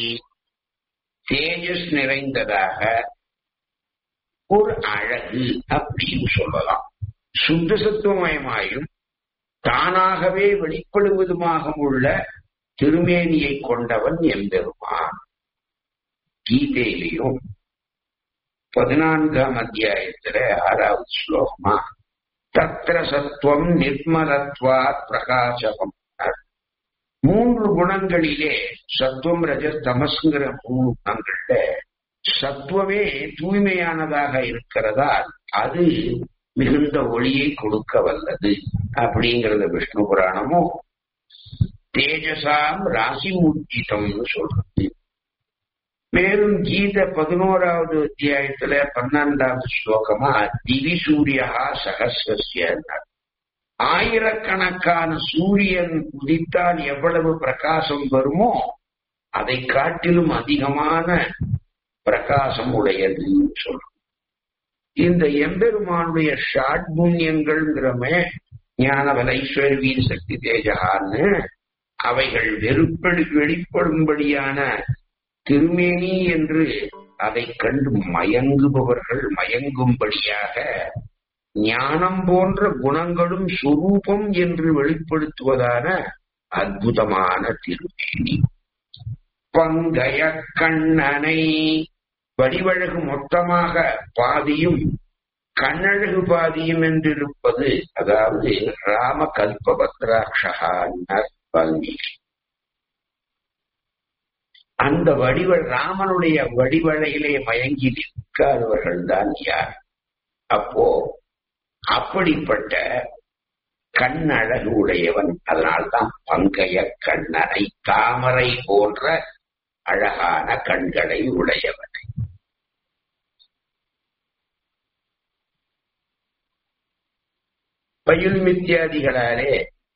தேஜஸ் நிறைந்ததாக ஒரு அழகு அப்படின்னு சொல்லலாம் சுத்த சத்துவமயமாயும் தானாகவே வெளிப்படுவதுமாக உள்ள திருமேனியை கொண்டவன் எம்பெருமான் கீதையிலையும் பதினான்காம் அத்தியாயத்துல ஆறாவது ஸ்லோகமா தத்திர சத்துவம் நிர்மலத்வா பிரகாசகம் மூன்று குணங்களிலே சத்துவம் ரஜஸ் தமஸ்ங்கிற மூணு குணங்கள்ல சத்துவமே தூய்மையானதாக இருக்கிறதால் அது மிகுந்த ஒளியை கொடுக்க வல்லது அப்படிங்கறத விஷ்ணு புராணமும் தேஜசாம் ராசி மூர்த்திதம்னு சொல்றது மேலும் கீத பதினோராவது அத்தியாயத்துல பன்னெண்டாவது ஸ்லோகமா திவி சூரியா சகசிய ஆயிரக்கணக்கான சூரியன் உதித்தால் எவ்வளவு பிரகாசம் வருமோ அதை காட்டிலும் அதிகமான பிரகாசம் உடையதுன்னு சொல்றோம் இந்த எம்பெருமானுடைய ஷாட்புண்ணியங்கள்ங்கிறமே ஞானபல ஐஸ்வர்ய வீர சக்தி தேஜகான்னு அவைகள் வெறுப்பெடு வெளிப்படும்படியான திருமேனி என்று அதை கண்டு மயங்குபவர்கள் மயங்கும்படியாக ஞானம் போன்ற குணங்களும் சுரூபம் என்று வெளிப்படுத்துவதான அற்புதமான திருமேனி பங்கய கண்ணனை வடிவழகு மொத்தமாக பாதியும் கண்ணழகு பாதியும் என்றிருப்பது அதாவது ராம கல்பபத்ராட்சகான்னர் வால்மீகி அந்த வடிவ ராமனுடைய வடிவழையிலே மயங்கி நிற்காதவர்கள் தான் யார் அப்போ அப்படிப்பட்ட கண்ணழகு உடையவன் அதனால்தான் பங்கைய கண்ணனை தாமரை போன்ற அழகான கண்களை உடையவனை பயில் மித்தியாதிகளாலே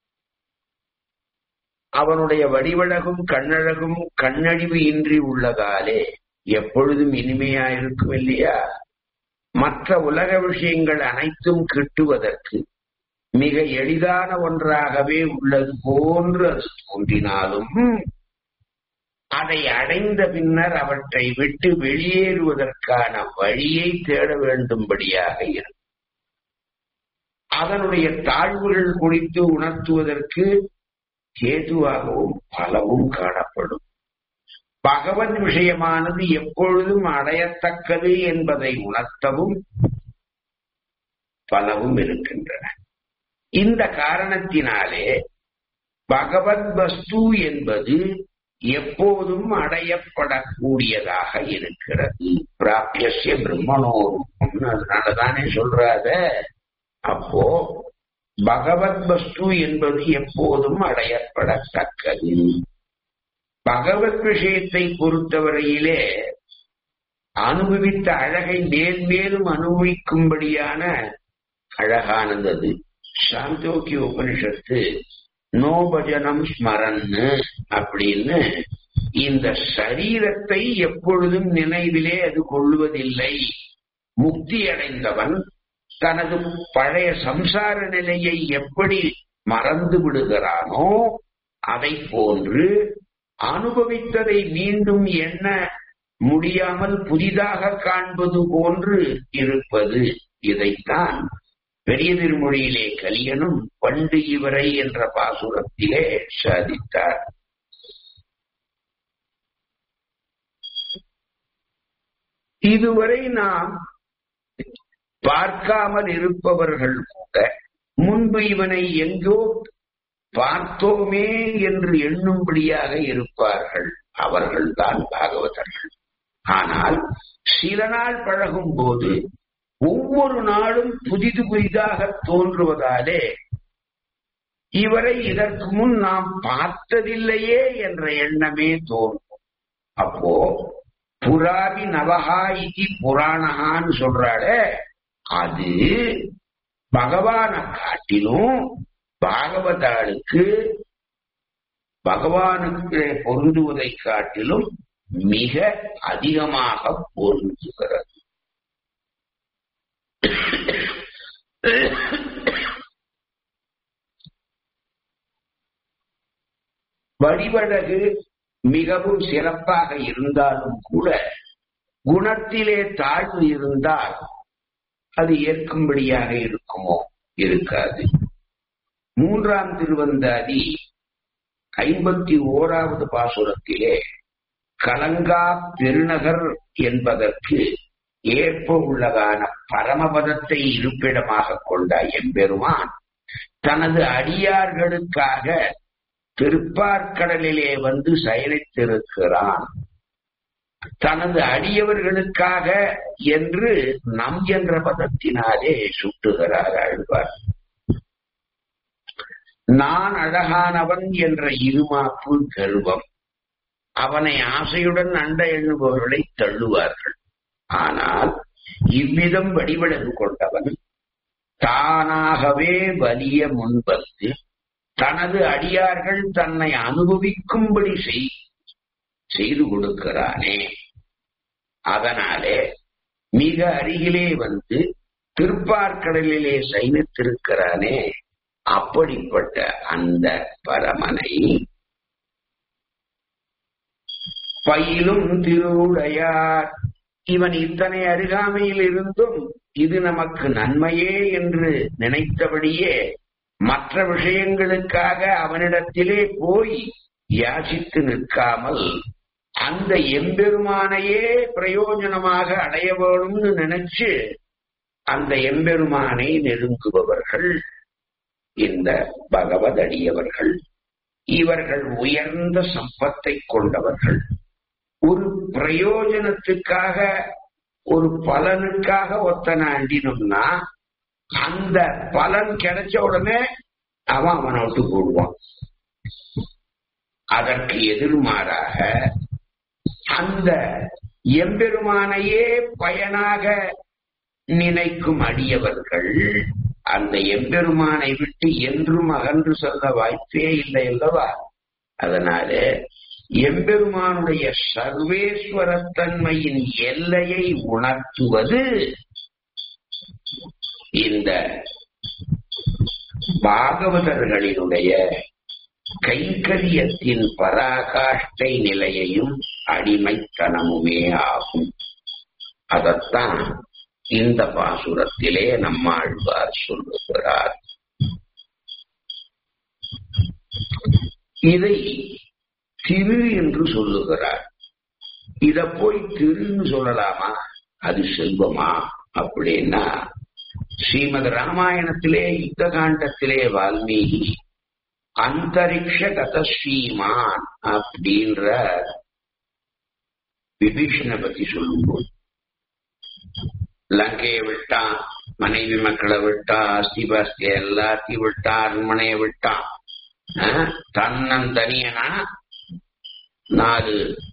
அவனுடைய வடிவழகும் கண்ணழகும் கண்ணழிவு இன்றி உள்ளதாலே எப்பொழுதும் இனிமையாயிருக்கும் இல்லையா மற்ற உலக விஷயங்கள் அனைத்தும் கிட்டுவதற்கு மிக எளிதான ஒன்றாகவே உள்ளது போன்று அது தோன்றினாலும் அதை அடைந்த பின்னர் அவற்றை விட்டு வெளியேறுவதற்கான வழியை தேட வேண்டும்படியாக இருக்கும் அதனுடைய தாழ்வுகள் குறித்து உணர்த்துவதற்கு கேதுவாகவும் பலவும் காணப்படும் பகவத் விஷயமானது எப்பொழுதும் அடையத்தக்கது என்பதை உணர்த்தவும் பலவும் இருக்கின்றன இந்த காரணத்தினாலே பகவத் வஸ்து என்பது எப்போதும் அடையப்படக்கூடியதாக இருக்கிறது பிராபியசிய பிரம்மணோரூபம் அதனாலதானே சொல்றாத அப்போ பகவத் வஸ்து என்பது எப்போதும் அடையப்படத்தக்கது பகவத் விஷயத்தை பொறுத்தவரையிலே அனுபவித்த அழகை மேல் மேலும் அனுபவிக்கும்படியான அழகானது அது சாந்தோக்கிய உபனிஷத்து நோபஜனம் ஸ்மரன்னு அப்படின்னு இந்த சரீரத்தை எப்பொழுதும் நினைவிலே அது கொள்வதில்லை முக்தி அடைந்தவன் தனது பழைய சம்சார நிலையை எப்படி மறந்து விடுகிறானோ அதை போன்று அனுபவித்ததை மீண்டும் எண்ண முடியாமல் புதிதாக காண்பது போன்று இருப்பது இதைத்தான் பெரிய திருமொழியிலே கலியனும் பண்டு இவரை என்ற பாசுரத்திலே சாதித்தார் இதுவரை நாம் பார்க்காமல் இருப்பவர்கள் கூட முன்பு இவனை எங்கோ பார்த்தோமே என்று எண்ணும்படியாக இருப்பார்கள் அவர்கள்தான் பாகவதர்கள் ஆனால் சில நாள் பழகும் போது ஒவ்வொரு நாளும் புதிது புதிதாக தோன்றுவதாலே இவரை இதற்கு முன் நாம் பார்த்ததில்லையே என்ற எண்ணமே தோன்றும் அப்போ புராவி நவஹா இதி புராணகான்னு சொல்றாளே அது பகவானை காட்டிலும் பாகவதாளுக்கு பகவானுக்கு பொருந்துவதை காட்டிலும் மிக அதிகமாக பொருந்துகிறது வடிவழகு மிகவும் சிறப்பாக இருந்தாலும் கூட குணத்திலே தாழ்வு இருந்தால் அது ஏற்கும்படியாக இருக்குமோ இருக்காது மூன்றாம் திருவந்தாதி ஐம்பத்தி ஓராவது பாசுரத்திலே கலங்கா பெருநகர் என்பதற்கு ஏற்ப உள்ளதான பரமபதத்தை இருப்பிடமாக கொண்ட எம்பெருமான் தனது அடியார்களுக்காக திருப்பார்கடலிலே வந்து சயனித்திருக்கிறான் தனது அடியவர்களுக்காக என்று நம் என்ற பதத்தினாலே சுட்டுகிறார் ஆழ்வார் நான் அழகானவன் என்ற இருமாப்பு கர்வம் அவனை ஆசையுடன் அண்ட எண்ணுபவர்களை தள்ளுவார்கள் ஆனால் இவ்விதம் வடிவழகு கொண்டவன் தானாகவே வலிய முன்வந்து தனது அடியார்கள் தன்னை அனுபவிக்கும்படி செய் செய்து கொடுக்கிறானே அதனாலே மிக அருகிலே வந்து திருப்பார்கடலிலே சைனித்திருக்கிறானே அப்படிப்பட்ட அந்த பரமனை பயிலும் திருவுடையார் இவன் இத்தனை அருகாமையில் இருந்தும் இது நமக்கு நன்மையே என்று நினைத்தபடியே மற்ற விஷயங்களுக்காக அவனிடத்திலே போய் யாசித்து நிற்காமல் அந்த எம்பெருமானையே பிரயோஜனமாக அடைய வேணும்னு நினைச்சு அந்த எம்பெருமானை நெருங்குபவர்கள் இந்த பகவதடியவர்கள் இவர்கள் உயர்ந்த சம்பத்தை கொண்டவர்கள் ஒரு பிரயோஜனத்துக்காக ஒரு பலனுக்காக ஒத்தனை அண்டினோம்னா அந்த பலன் கிடைச்ச உடனே அவன் அவனை விட்டு போடுவான் அதற்கு எதிர்மாறாக அந்த எம்பெருமானையே பயனாக நினைக்கும் அடியவர்கள் அந்த எம்பெருமானை விட்டு என்றும் அகன்று செல்ல வாய்ப்பே இல்லை அல்லவா அதனால எம்பெருமானுடைய சர்வேஸ்வரத்தன்மையின் எல்லையை உணர்த்துவது இந்த பாகவதர்களினுடைய கைங்கரியத்தின் பராகாஷ்டை நிலையையும் அடிமைத்தனமுமே ஆகும் அதத்தான் இந்த பாசுரத்திலே நம்மாழ்வார் சொல்லுகிறார் இதை திரு என்று சொல்லுகிறார் இத போய் திருன்னு சொல்லலாமா அது செல்வமா அப்படின்னா ஸ்ரீமத் ராமாயணத்திலே யுத்த காண்டத்திலே வால்மீகி அந்தரிக்ஷ கதஸ்ரீமான் அப்படின்ற விபீஷனை பத்தி சொல்லும்போது லங்கையை விட்டான் மனைவி மக்களை விட்டான் அஸ்தி பாஸ்தி எல்லாத்தையும் விட்டான் அரண்மனையை விட்டான் தன்னன் தனியனா நாலு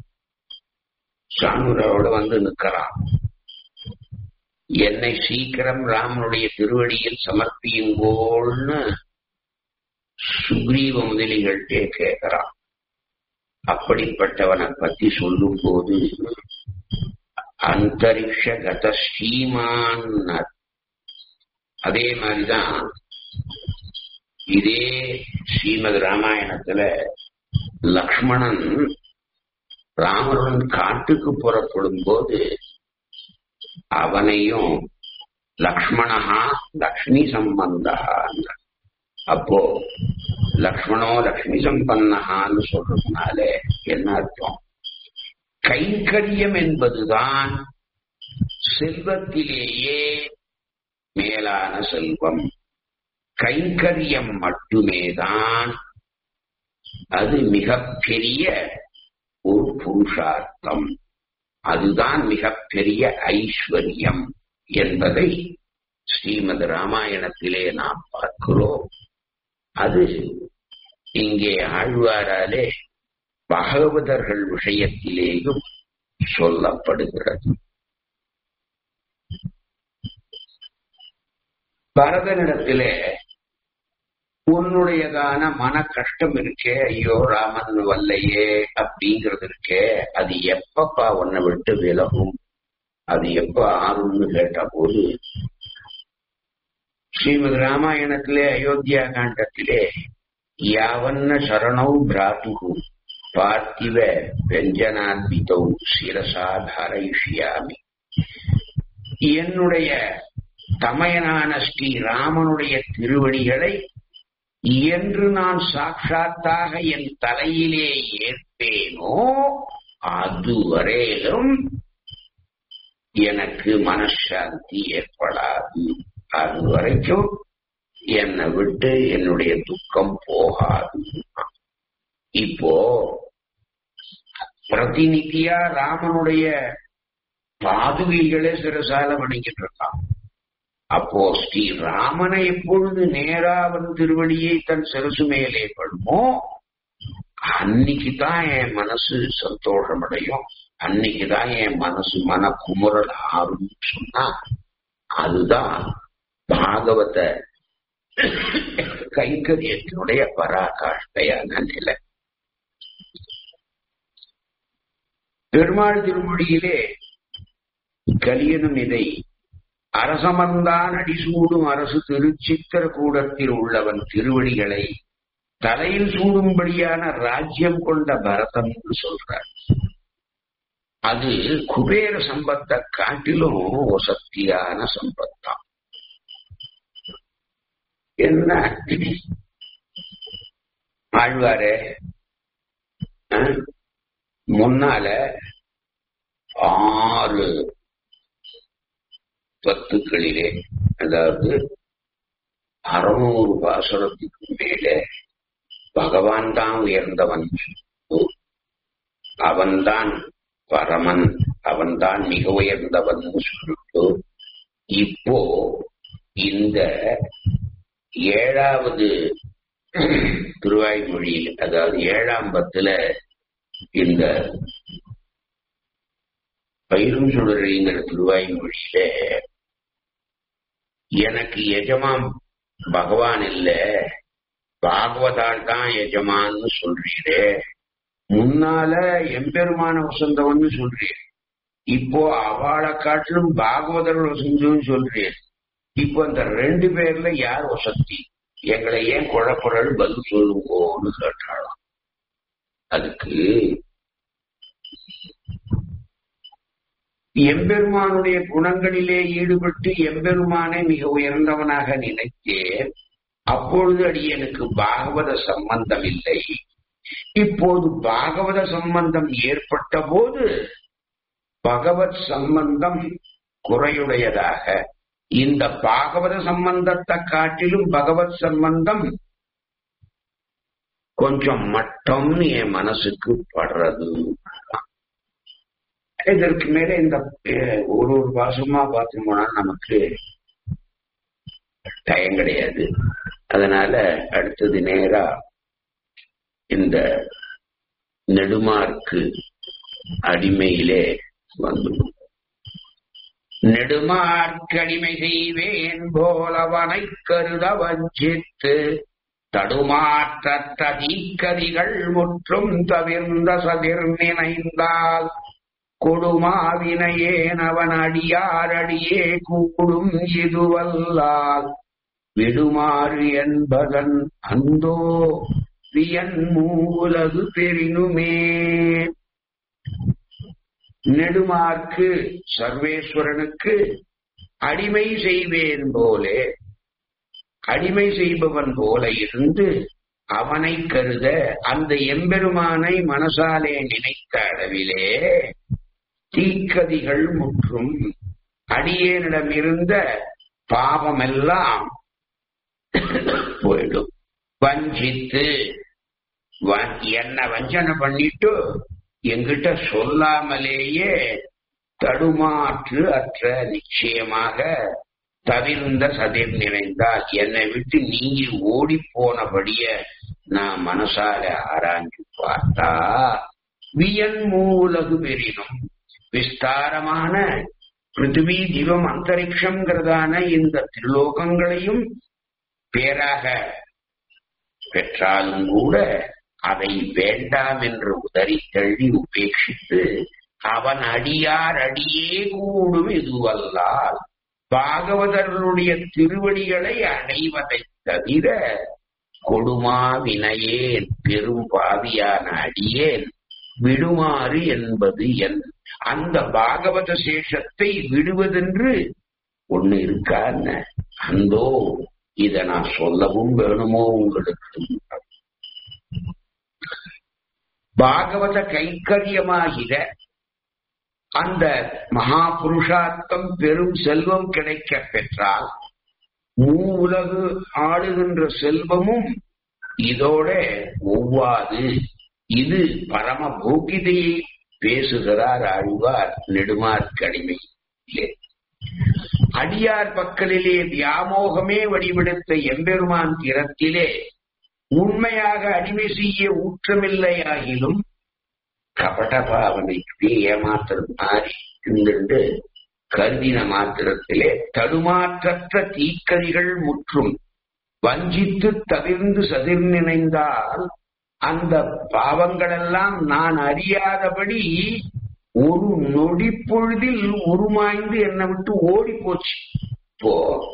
சாணுரோட வந்து நிற்கிறான் என்னை சீக்கிரம் ராமனுடைய திருவடியில் சமர்ப்பியுங்கோள்னு சுக்ரீவ முதலிகள்கிட்டே கேட்கிறான் அப்படிப்பட்டவனை பத்தி சொல்லும் போது அந்தரிக்ஷ கத ஸ்ரீமான் அதே மாதிரிதான் இதே ஸ்ரீமத் ராமாயணத்துல லக்ஷ்மணன் ராமருடன் காட்டுக்கு புறப்படும் போது அவனையும் லக்ஷ்மணஹா லக்ஷ்மி சம்பந்தா அப்போ லக்ஷ்மணோ லக்ஷ்மி சம்பன்னஹான்னு சொல்றதுனால என்ன அர்த்தம் கைங்கரியம் என்பதுதான் செல்வத்திலேயே மேலான செல்வம் கைங்கரியம் மட்டுமேதான் அது மிகப்பெரிய ஒரு புருஷார்த்தம் அதுதான் மிகப்பெரிய ஐஸ்வர்யம் என்பதை ஸ்ரீமத் ராமாயணத்திலே நாம் பார்க்கிறோம் அது இங்கே ஆழ்வாராலே பகவதர்கள் விஷயத்திலேயும் சொல்லப்படுகிறது பரதனிடத்திலே உன்னுடையதான மன கஷ்டம் இருக்கே ஐயோ ராமன் வல்லையே அப்படிங்கிறது இருக்கே அது எப்பப்பா உன்னை விட்டு விலகும் அது எப்ப ஆறும்னு கேட்ட போது ஸ்ரீமத் ராமாயணத்திலே அயோத்தியா காண்டத்திலே யாவன்ன சரணௌ பிராத்து பார்த்திவ வெஞ்சனாத்விதௌ சிரசா தாரயிஷ்யாமி என்னுடைய தமையனான ஸ்ரீ ராமனுடைய திருவடிகளை என்று நான் சாட்சாத்தாக என் தலையிலே ஏற்பேனோ அதுவரையிலும் எனக்கு மனசாந்தி ஏற்படாது அது வரைக்கும் என்னை விட்டு என்னுடைய துக்கம் போகாது இப்போ பிரதிநிதியா ராமனுடைய பாதுகைகளே சிறசால வணங்கிட்டு இருக்கான் அப்போ ஸ்ரீ ராமனை எப்பொழுது நேரா அவன் திருவடியை தன் சிறசு மேலே படுமோ அன்னைக்குதான் என் மனசு சந்தோஷம் அடையும் அன்னைக்குதான் என் மனசு மன குமுறல் ஆறும் சொன்னா அதுதான் பாகவத கைங்கரியத்தினுடைய பராகாஷ்டையான நிலை பெருமாள் திருமொழியிலே கலியனும் இதை அரசமர்ந்தான் அடிசூடும் அரசு திருச்சித்திர கூடத்தில் உள்ளவன் திருவடிகளை தலையில் சூடும்படியான ராஜ்யம் கொண்ட பரதன் சொல்றார் அது குபேர சம்பத்தை காட்டிலும் ஒசத்தியான சம்பத்தான் என்ன ஆழ்வாரே முன்னால ஆறு பத்துக்களிலே அதாவது அறுநூறு பாசுரத்துக்கு மேலே பகவான் தான் உயர்ந்தவன் அவன்தான் பரமன் அவன்தான் மிக உயர்ந்தவன் சொல்லிட்டு இப்போ இந்த ஏழாவது திருவாய்மொழியில் அதாவது ஏழாம் பத்துல இந்த பயிரும் சுடரிங்கிற திருவாய்மொழியில எனக்கு எஜமான் பகவான் இல்ல பாகவதால் தான் எஜமான்னு சொல்றீரே முன்னால எம்பெருமான வசந்தவன்னு சொல்றீர் இப்போ அவளை காட்டிலும் பாகவதர் வசந்தம்னு சொல்றீர் இப்போ அந்த ரெண்டு பேர்ல யார் வசதி எங்களை ஏன் குழப்பறல் பதில் சொல்லுங்கோன்னு கேட்டாளாம் அதுக்கு எம்பெருமானுடைய குணங்களிலே ஈடுபட்டு எம்பெருமானை மிக உயர்ந்தவனாக நினைத்தேன் அப்பொழுது அடியனுக்கு பாகவத சம்பந்தம் இல்லை இப்போது பாகவத சம்பந்தம் ஏற்பட்ட போது பகவத் சம்பந்தம் குறையுடையதாக இந்த பாகவத சம்பந்தத்தை காட்டிலும் பகவத் சம்பந்தம் கொஞ்சம் மட்டம்னு என் மனசுக்கு படுறது இதற்கு மேல இந்த ஒரு ஒரு பாசமா பார்த்தோம்னா நமக்கு டயம் கிடையாது அதனால அடுத்தது நேரா இந்த நெடுமார்க்கு அடிமையிலே வந்துடும் நெடுமார்க்கடிமை செய்வேன் போலவனை கருத வஞ்சித்து தடுமாற்ற தீக்கதிகள் முற்றும் தவிர்ந்த சதிர் நினைந்தால் கொடுமாவினையேன் அவன் அடியாரடியே கூடும் இதுவல்லால் விடுமாறு என்பதன் அந்தோ வியன் மூலகு பெரினுமே நெடுமார்க்கு சர்வேஸ்வரனுக்கு அடிமை செய்வேன் போலே அடிமை செய்பவன் போல இருந்து அவனை கருத அந்த எம்பெருமானை மனசாலே நினைத்த அளவிலே தீக்கதிகள் முற்றும் அடியேனிடம் இருந்த பாவமெல்லாம் போயிடும் வஞ்சித்து என்ன வஞ்சனை பண்ணிட்டு எங்கிட்ட சொல்லாமலேயே தடுமாற்று அற்ற நிச்சயமாக தவிர்ந்த சதிர் நிறைந்தால் என்னை விட்டு நீங்கி ஓடி போனபடிய நான் மனசால ஆராய்ஞ்சு பார்த்தா வியன் மூலகு பெரினும் விஸ்தாரமான பிருத்திவி திவம் அந்தரிக்ஷங்கிறதான இந்த திருலோகங்களையும் பேராக பெற்றாலும் கூட அதை வேண்டாம் என்று உதறி தள்ளி உபேட்சித்து அவன் அடியார் அடியே கூடும் இதுவல்லால் பாகவதர்களுடைய திருவடிகளை அடைவதை தவிர கொடுமா வினையேன் பெரும் பாவியான அடியேன் விடுமாறு என்பது என் அந்த பாகவத சேஷத்தை விடுவதென்று ஒண்ணு இருக்கான்னு அந்தோ இத நான் சொல்லவும் வேணுமோ உங்களுக்கு பாகவத கைக்கரியமாகிற அந்த மகா புருஷார்த்தம் பெரும் செல்வம் கிடைக்க பெற்றால் மூ உலகு ஆளுகின்ற செல்வமும் இதோட ஒவ்வாது இது பரம போக்கிதையை பேசுகிறார் ஆழ்வார் நெடுமார் கடிமை அடியார் பக்கலிலே வியாமோகமே வடிவெடுத்த எம்பெருமான் திறத்திலே உண்மையாக அடிமை செய்ய ஊற்றமில்லையாகிலும் கபட பாவனைக்கு ஏமாத்துறது மாறி இருந்துட்டு கருதின மாத்திரத்திலே தடுமாற்றற்ற தீக்கதிகள் முற்றும் வஞ்சித்து தவிர்ந்து சதிர் நினைந்தால் அந்த பாவங்களெல்லாம் நான் அறியாதபடி ஒரு நொடி பொழுதில் உருமாய்ந்து என்னை விட்டு ஓடி போச்சு இப்போ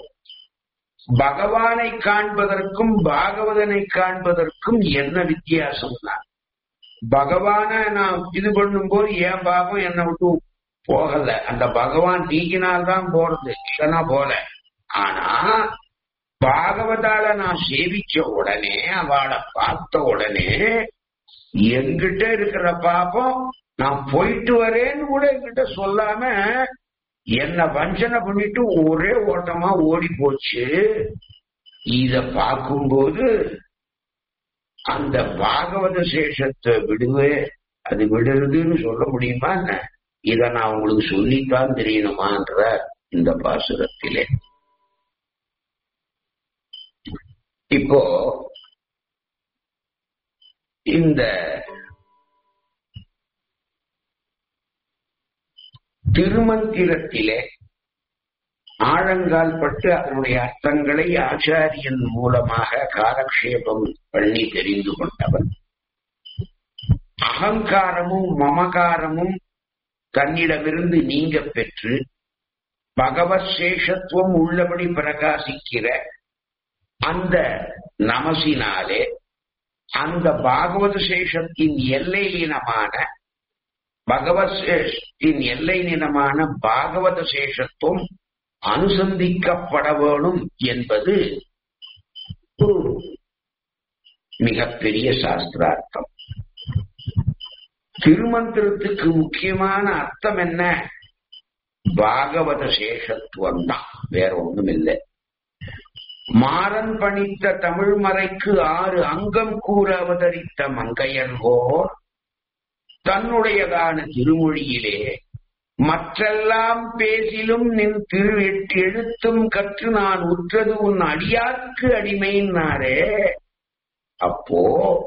பகவானை காண்பதற்கும் பாகவதனை காண்பதற்கும் என்ன வித்தியாசம்னா பகவான நான் இது பண்ணும்போது என் பாகம் என்னை விட்டு போகல அந்த பகவான் நீக்கினால்தான் போறது இல்லைன்னா போல ஆனா பாகவதால நான் சேவிச்ச உடனே அவளை பார்த்த உடனே என்கிட்ட இருக்கிற பாப்பம் நான் போயிட்டு வரேன்னு கூட என்கிட்ட சொல்லாம என்ன வஞ்சனை பண்ணிட்டு ஒரே ஓட்டமா ஓடி போச்சு இத பார்க்கும்போது அந்த பாகவத சேஷத்தை விடுவே அது விடுறதுன்னு சொல்ல முடியுமா என்ன இத நான் உங்களுக்கு சொல்லித்தான் தெரியணுமான்ற இந்த பாசுரத்திலே இப்போ இந்த திருமந்திரத்திலே ஆழங்கால் பட்டு அதனுடைய அர்த்தங்களை ஆச்சாரியன் மூலமாக காலக்ஷேபம் பண்ணி தெரிந்து கொண்டவன் அகங்காரமும் மமகாரமும் தன்னிடமிருந்து நீங்க பெற்று பகவத் சேஷத்துவம் உள்ளபடி பிரகாசிக்கிற அந்த நமசினாலே அந்த பாகவத சேஷத்தின் எல்லை இனமான பகவத் சேஷத்தின் எல்லை இனமான பாகவத சேஷத்துவம் அனுசந்திக்கப்பட வேணும் என்பது ஒரு மிகப்பெரிய சாஸ்திரார்த்தம் திருமந்திரத்துக்கு முக்கியமான அர்த்தம் என்ன பாகவத சேஷத்துவம் தான் வேற ஒண்ணும் இல்லை மாறன் பணித்த தமிழ் மறைக்கு ஆறு அங்கம் கூற அவதரித்த மங்கையர்கோர் தன்னுடையதான திருமொழியிலே மற்றெல்லாம் பேசிலும் நின் திரு எட்டு எழுத்தும் கற்று நான் உற்றது உன் அடியார்க்கு அடிமைன்னாரே அப்போ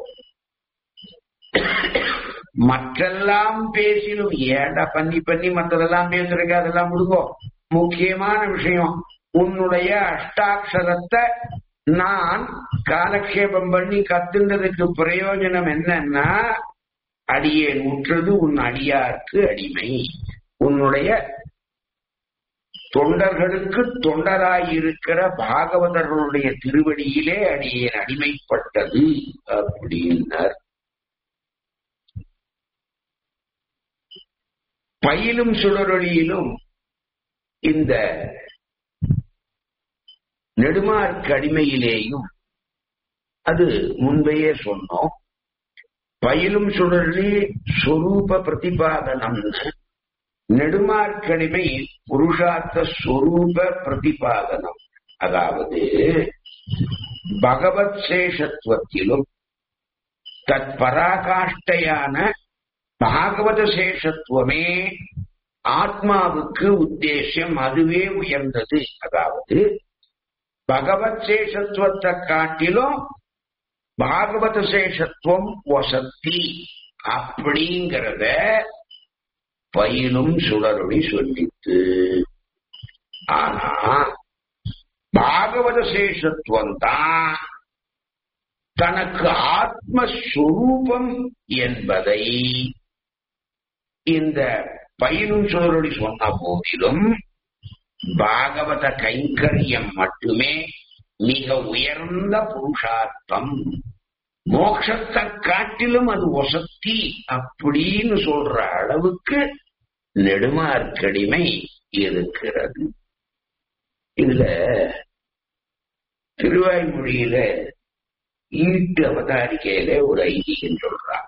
மற்றெல்லாம் பேசிலும் ஏண்டா பண்ணி பண்ணி மற்றதெல்லாம் பேசுறீங்க அதெல்லாம் முடுங்கோ முக்கியமான விஷயம் உன்னுடைய அஷ்டாட்சரத்தை நான் காலக்ஷேபம் பண்ணி கத்துன்றதுக்கு பிரயோஜனம் என்னன்னா அடியே உற்றது உன் அடியார்க்கு அடிமை உன்னுடைய தொண்டர்களுக்கு தொண்டராயிருக்கிற பாகவதர்களுடைய திருவடியிலே அடியேன் அடிமைப்பட்டது அப்படின்னார் பயிலும் சுடரொளியிலும் இந்த நெடுமார்க்கு அடிமையிலேயும் அது முன்பையே சொன்னோம் பயிலும் சுடரொளி சொரூப பிரதிபாதனம்னு நெடுமார்க்கடிமை புருஷார்த்த ஸ்வரூப பிரதிபாதனம் அதாவது பகவத் சேஷத்துவத்திலும் தற்பராகாஷ்டையான பாகவத சேஷத்துவமே ஆத்மாவுக்கு உத்தேசம் அதுவே உயர்ந்தது அதாவது பகவத் சேஷத்துவத்தை காட்டிலும் பாகவத சேஷத்துவம் வசத்தி அப்படிங்கிறத பயிலும் சுடரொளி சொல்லித்து ஆனா பாகவத சேஷத்துவம் தான் தனக்கு ஆத்மஸ்வரூபம் என்பதை இந்த பயிலும் சுடரொளி சொன்ன போதிலும் பாகவத கைங்கரியம் மட்டுமே மிக உயர்ந்த புருஷார்த்தம் மோட்சத்தை காட்டிலும் அது ஒசத்தி அப்படின்னு சொல்ற அளவுக்கு நெடுமார்க்கடிமை இருக்கிறது இதுல திருவாய்மொழியில ஈட்டு அவதாரிக்கையில ஒரு ஐதீகம் சொல்றான்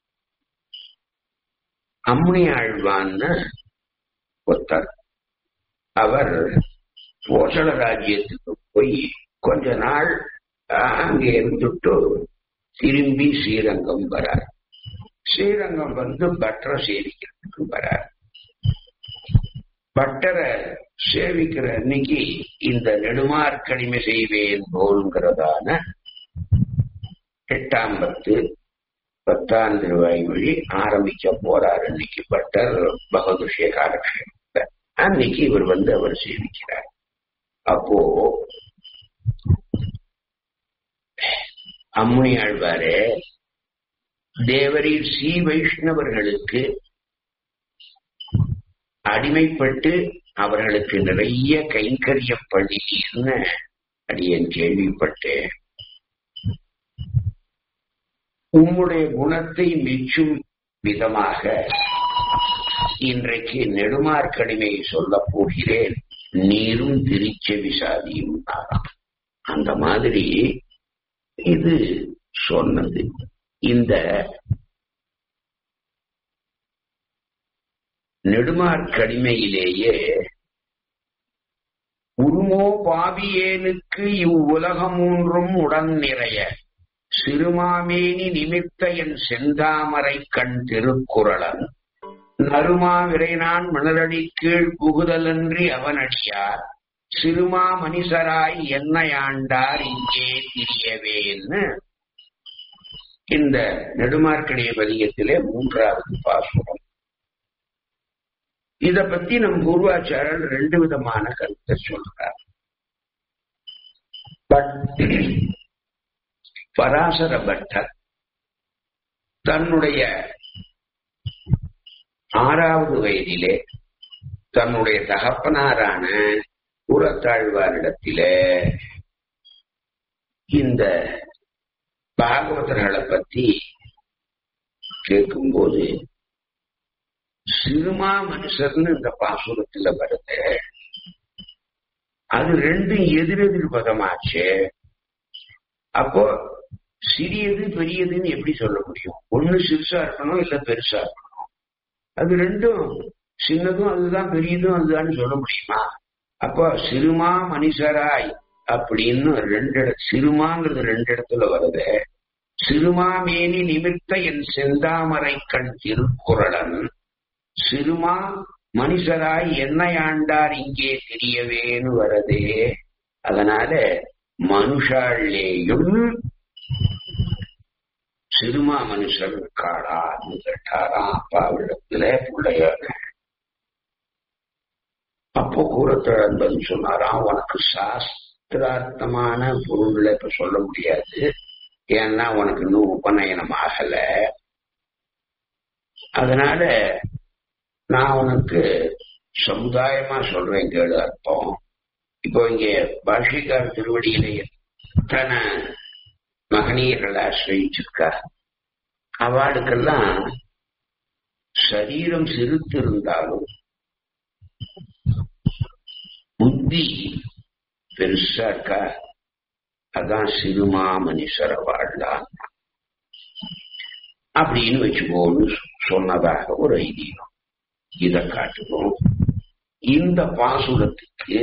அம்னி ஆழ்வான்னு ஒருத்தர் அவர் போசள ராஜ்யத்துக்கு போய் கொஞ்ச நாள் அங்கே இருந்துட்டு திரும்பி ஸ்ரீரங்கம் வரார் ஸ்ரீரங்கம் வந்து பட்டரை சேவிக்கிறதுக்கு வரார் பட்டரை சேவிக்கிற அன்னைக்கு இந்த நெடுமார்க்கடிமை செய்வேன் போலுங்கிறதான எட்டாம் பத்து பத்தாம் திருவாய் மொழி ஆரம்பிக்க போறார் அன்னைக்கு பட்டர் பகதுஷிய காலக்ஷேபத்தை அன்னைக்கு இவர் வந்து அவர் சேவிக்கிறார் அப்போ அம்முனி ஆழ்வாரே தேவரீர் ஸ்ரீ வைஷ்ணவர்களுக்கு அடிமைப்பட்டு அவர்களுக்கு நிறைய கைங்கரியம் பண்ணினீர்னு அடியேன் கேள்விப்பட்டேன் உம்முடைய குணத்தை மெச்சும் விதமாக இன்றைக்கு நெடுமார்க்கடிமையை சொல்ல போகிறேன் நீரும் திருச்செவி சாதியும் நாராம் அந்த மாதிரி இது சொன்னது இந்த நெடுமார்க்கடிமையிலேயே உருமோ பாவியேனுக்கு இவ்வுலகம் மூன்றும் உடன் நிறைய சிறுமாமேனி நிமித்த என் செந்தாமரை கண் திருக்குறளன் நறுமா விரைனான் மணலடி கீழ் புகுதலன்றி அவனடியார் சிறுமா மனிதராய் என்னையாண்டார் இங்கே திரியவேன்னு இந்த நெடுமார்க்கடைய பதிகத்திலே மூன்றாவது பாசுரம் இத பத்தி நம் பூர்வாச்சாரர் ரெண்டு விதமான கருத்தை சொல்றார் பட் பராசர பட்டர் தன்னுடைய ஆறாவது வயதிலே தன்னுடைய தகப்பனாரான புறத்தாழ்வாரிடத்திலே இந்த பாகவதர்களை பத்தி கேட்கும்போது சிறுமா மனுஷர்னு இந்த பாசுரத்துல வருது அது ரெண்டும் எதிரெதிர் பதமாச்சு அப்போ சிறியது பெரியதுன்னு எப்படி சொல்ல முடியும் ஒண்ணு சிறுசா இருக்கணும் இல்ல பெருசா இருக்கணும் அது ரெண்டும் சின்னதும் அதுதான் பெரியதும் அதுதான் சொல்ல முடியுமா அப்போ சிறுமா மனுஷராய் அப்படின்னு ரெண்டு இட சிறுமாங்கிறது ரெண்டு இடத்துல வருது சிறுமாமேனி நிமித்த என் செந்தாமரை கண் திருக்குறளன் சிறுமா மனுஷராய் என்னை ஆண்டார் இங்கே தெரியவேன்னு வரதே அதனால மனுஷாலேயும் சிறுமா மனுஷர் இருக்காளான்னு கேட்டாராம் அப்பாவிடத்துல பிள்ளையான அப்போ கூறத்தழன்பன் சொன்னாராம் உனக்கு சாஸ்திரார்த்தமான பொருள்களை இப்ப சொல்ல முடியாது ஏன்னா உனக்கு இன்னும் உபநயனம் ஆகல அதனால நான் உனக்கு சமுதாயமா சொல்றேன் கேளு அர்த்தம் இப்போ இங்க பாஷிகார் திருவடியிலே எத்தனை மகனீயர்களை ஆசிரியிச்சிருக்கா அவளுக்கெல்லாம் சரீரம் சிறுத்து இருந்தாலும் புத்தி பெருசா இருக்கா அதான் சிறுமா மனுஷர வாழலாம் அப்படின்னு வச்சுக்கோன்னு சொன்னதாக ஒரு ஐதீகம் இதை காட்டுவோம் இந்த பாசுரத்துக்கு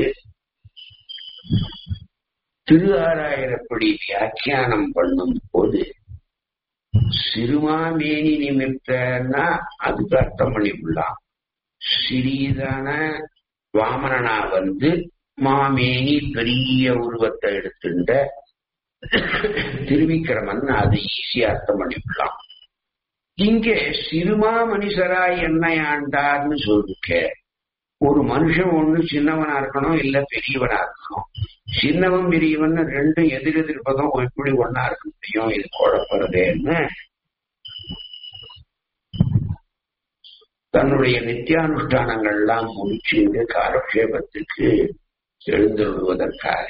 திரு ஆறாயிரப்படி வியாக்கியானம் பண்ணும் போது சிறுமாமேனி நிமித்தன்னா அதுக்கு அர்த்தம் பண்ணிவிடலாம் சிறியதான வாமனனா வந்து மாமேனி பெரிய உருவத்தை எடுத்துட்ட திருவிக்கிரமன் அது ஈஸியா அர்த்தம் பண்ணிவிடலாம் இங்கே சிறுமா மனுஷராய் என்னை ஆண்டார்னு சொல்லிருக்க ஒரு மனுஷன் ஒண்ணு சின்னவனா இருக்கணும் இல்ல பெரியவனா இருக்கணும் சின்னவன் பெரியவன் ரெண்டும் எதிர் எதிர்ப்பதும் எப்படி ஒன்னா இருக்க முடியும் இது குழப்பறதேன்னு தன்னுடைய நித்தியானுஷ்டானங்கள்லாம் முடிச்சுட்டு காலக்ஷேபத்துக்கு எழுந்துள்ளுவதற்காக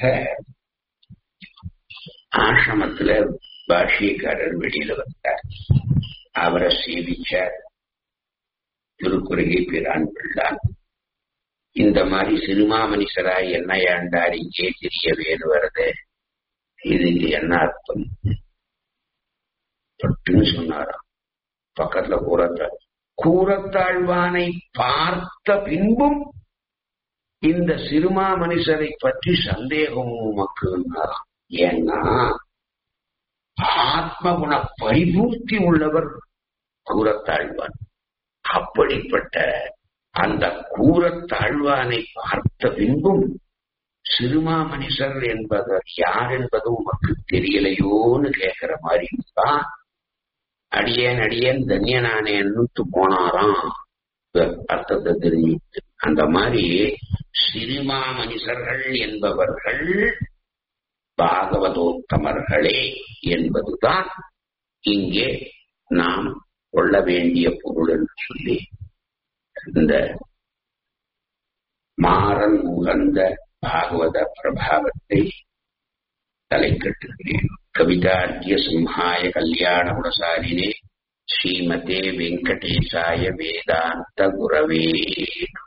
ஆசிரமத்துல பாஷ்யக்காரர் வெளியில வந்தார் அவரை சேவிச்சார் திருக்குறகை பிரான் பிள்ளான் இந்த மாதிரி சினிமா மனுஷராய் என்ன ஆண்டார் இங்கே தெரிய வேறு வருது இது என்ன அர்த்தம் பட்டுன்னு சொன்னாராம் பக்கத்துல கூறத்த கூறத்தாழ்வானை பார்த்த பின்பும் இந்த சிறுமா மனுஷரை பற்றி சந்தேகம் உமக்கு ஏன்னா ஆத்மகுண பரிபூர்த்தி உள்ளவர் கூறத்தாழ்வான் அப்படிப்பட்ட அந்த கூறத்தாழ்வானை பார்த்த பின்பும் சிறுமா மனுஷர் என்பவர் யார் என்பது உமக்கு தெரியலையோன்னு கேட்கிற மாதிரி தான் அடியேன் அடியேன் தன்யனானேன்னு போனாராம் அர்த்தத்தை தெரிஞ்சுட்டு அந்த மாதிரி சிறுமா மனுஷர்கள் என்பவர்கள் பாகவதோத்தமர்களே என்பதுதான் இங்கே நாம் கொள்ள வேண்டிய பொருள் என்று சொல்லி இந்த மாறன் உகந்த பாகவத பிரபாவத்தை தலை கட்டுகிறேன் கவிதார்க்கிய சிம்ஹாய கல்யாண குணசாலினே ஸ்ரீமதே வெங்கடேசாய வேதாந்த குரவே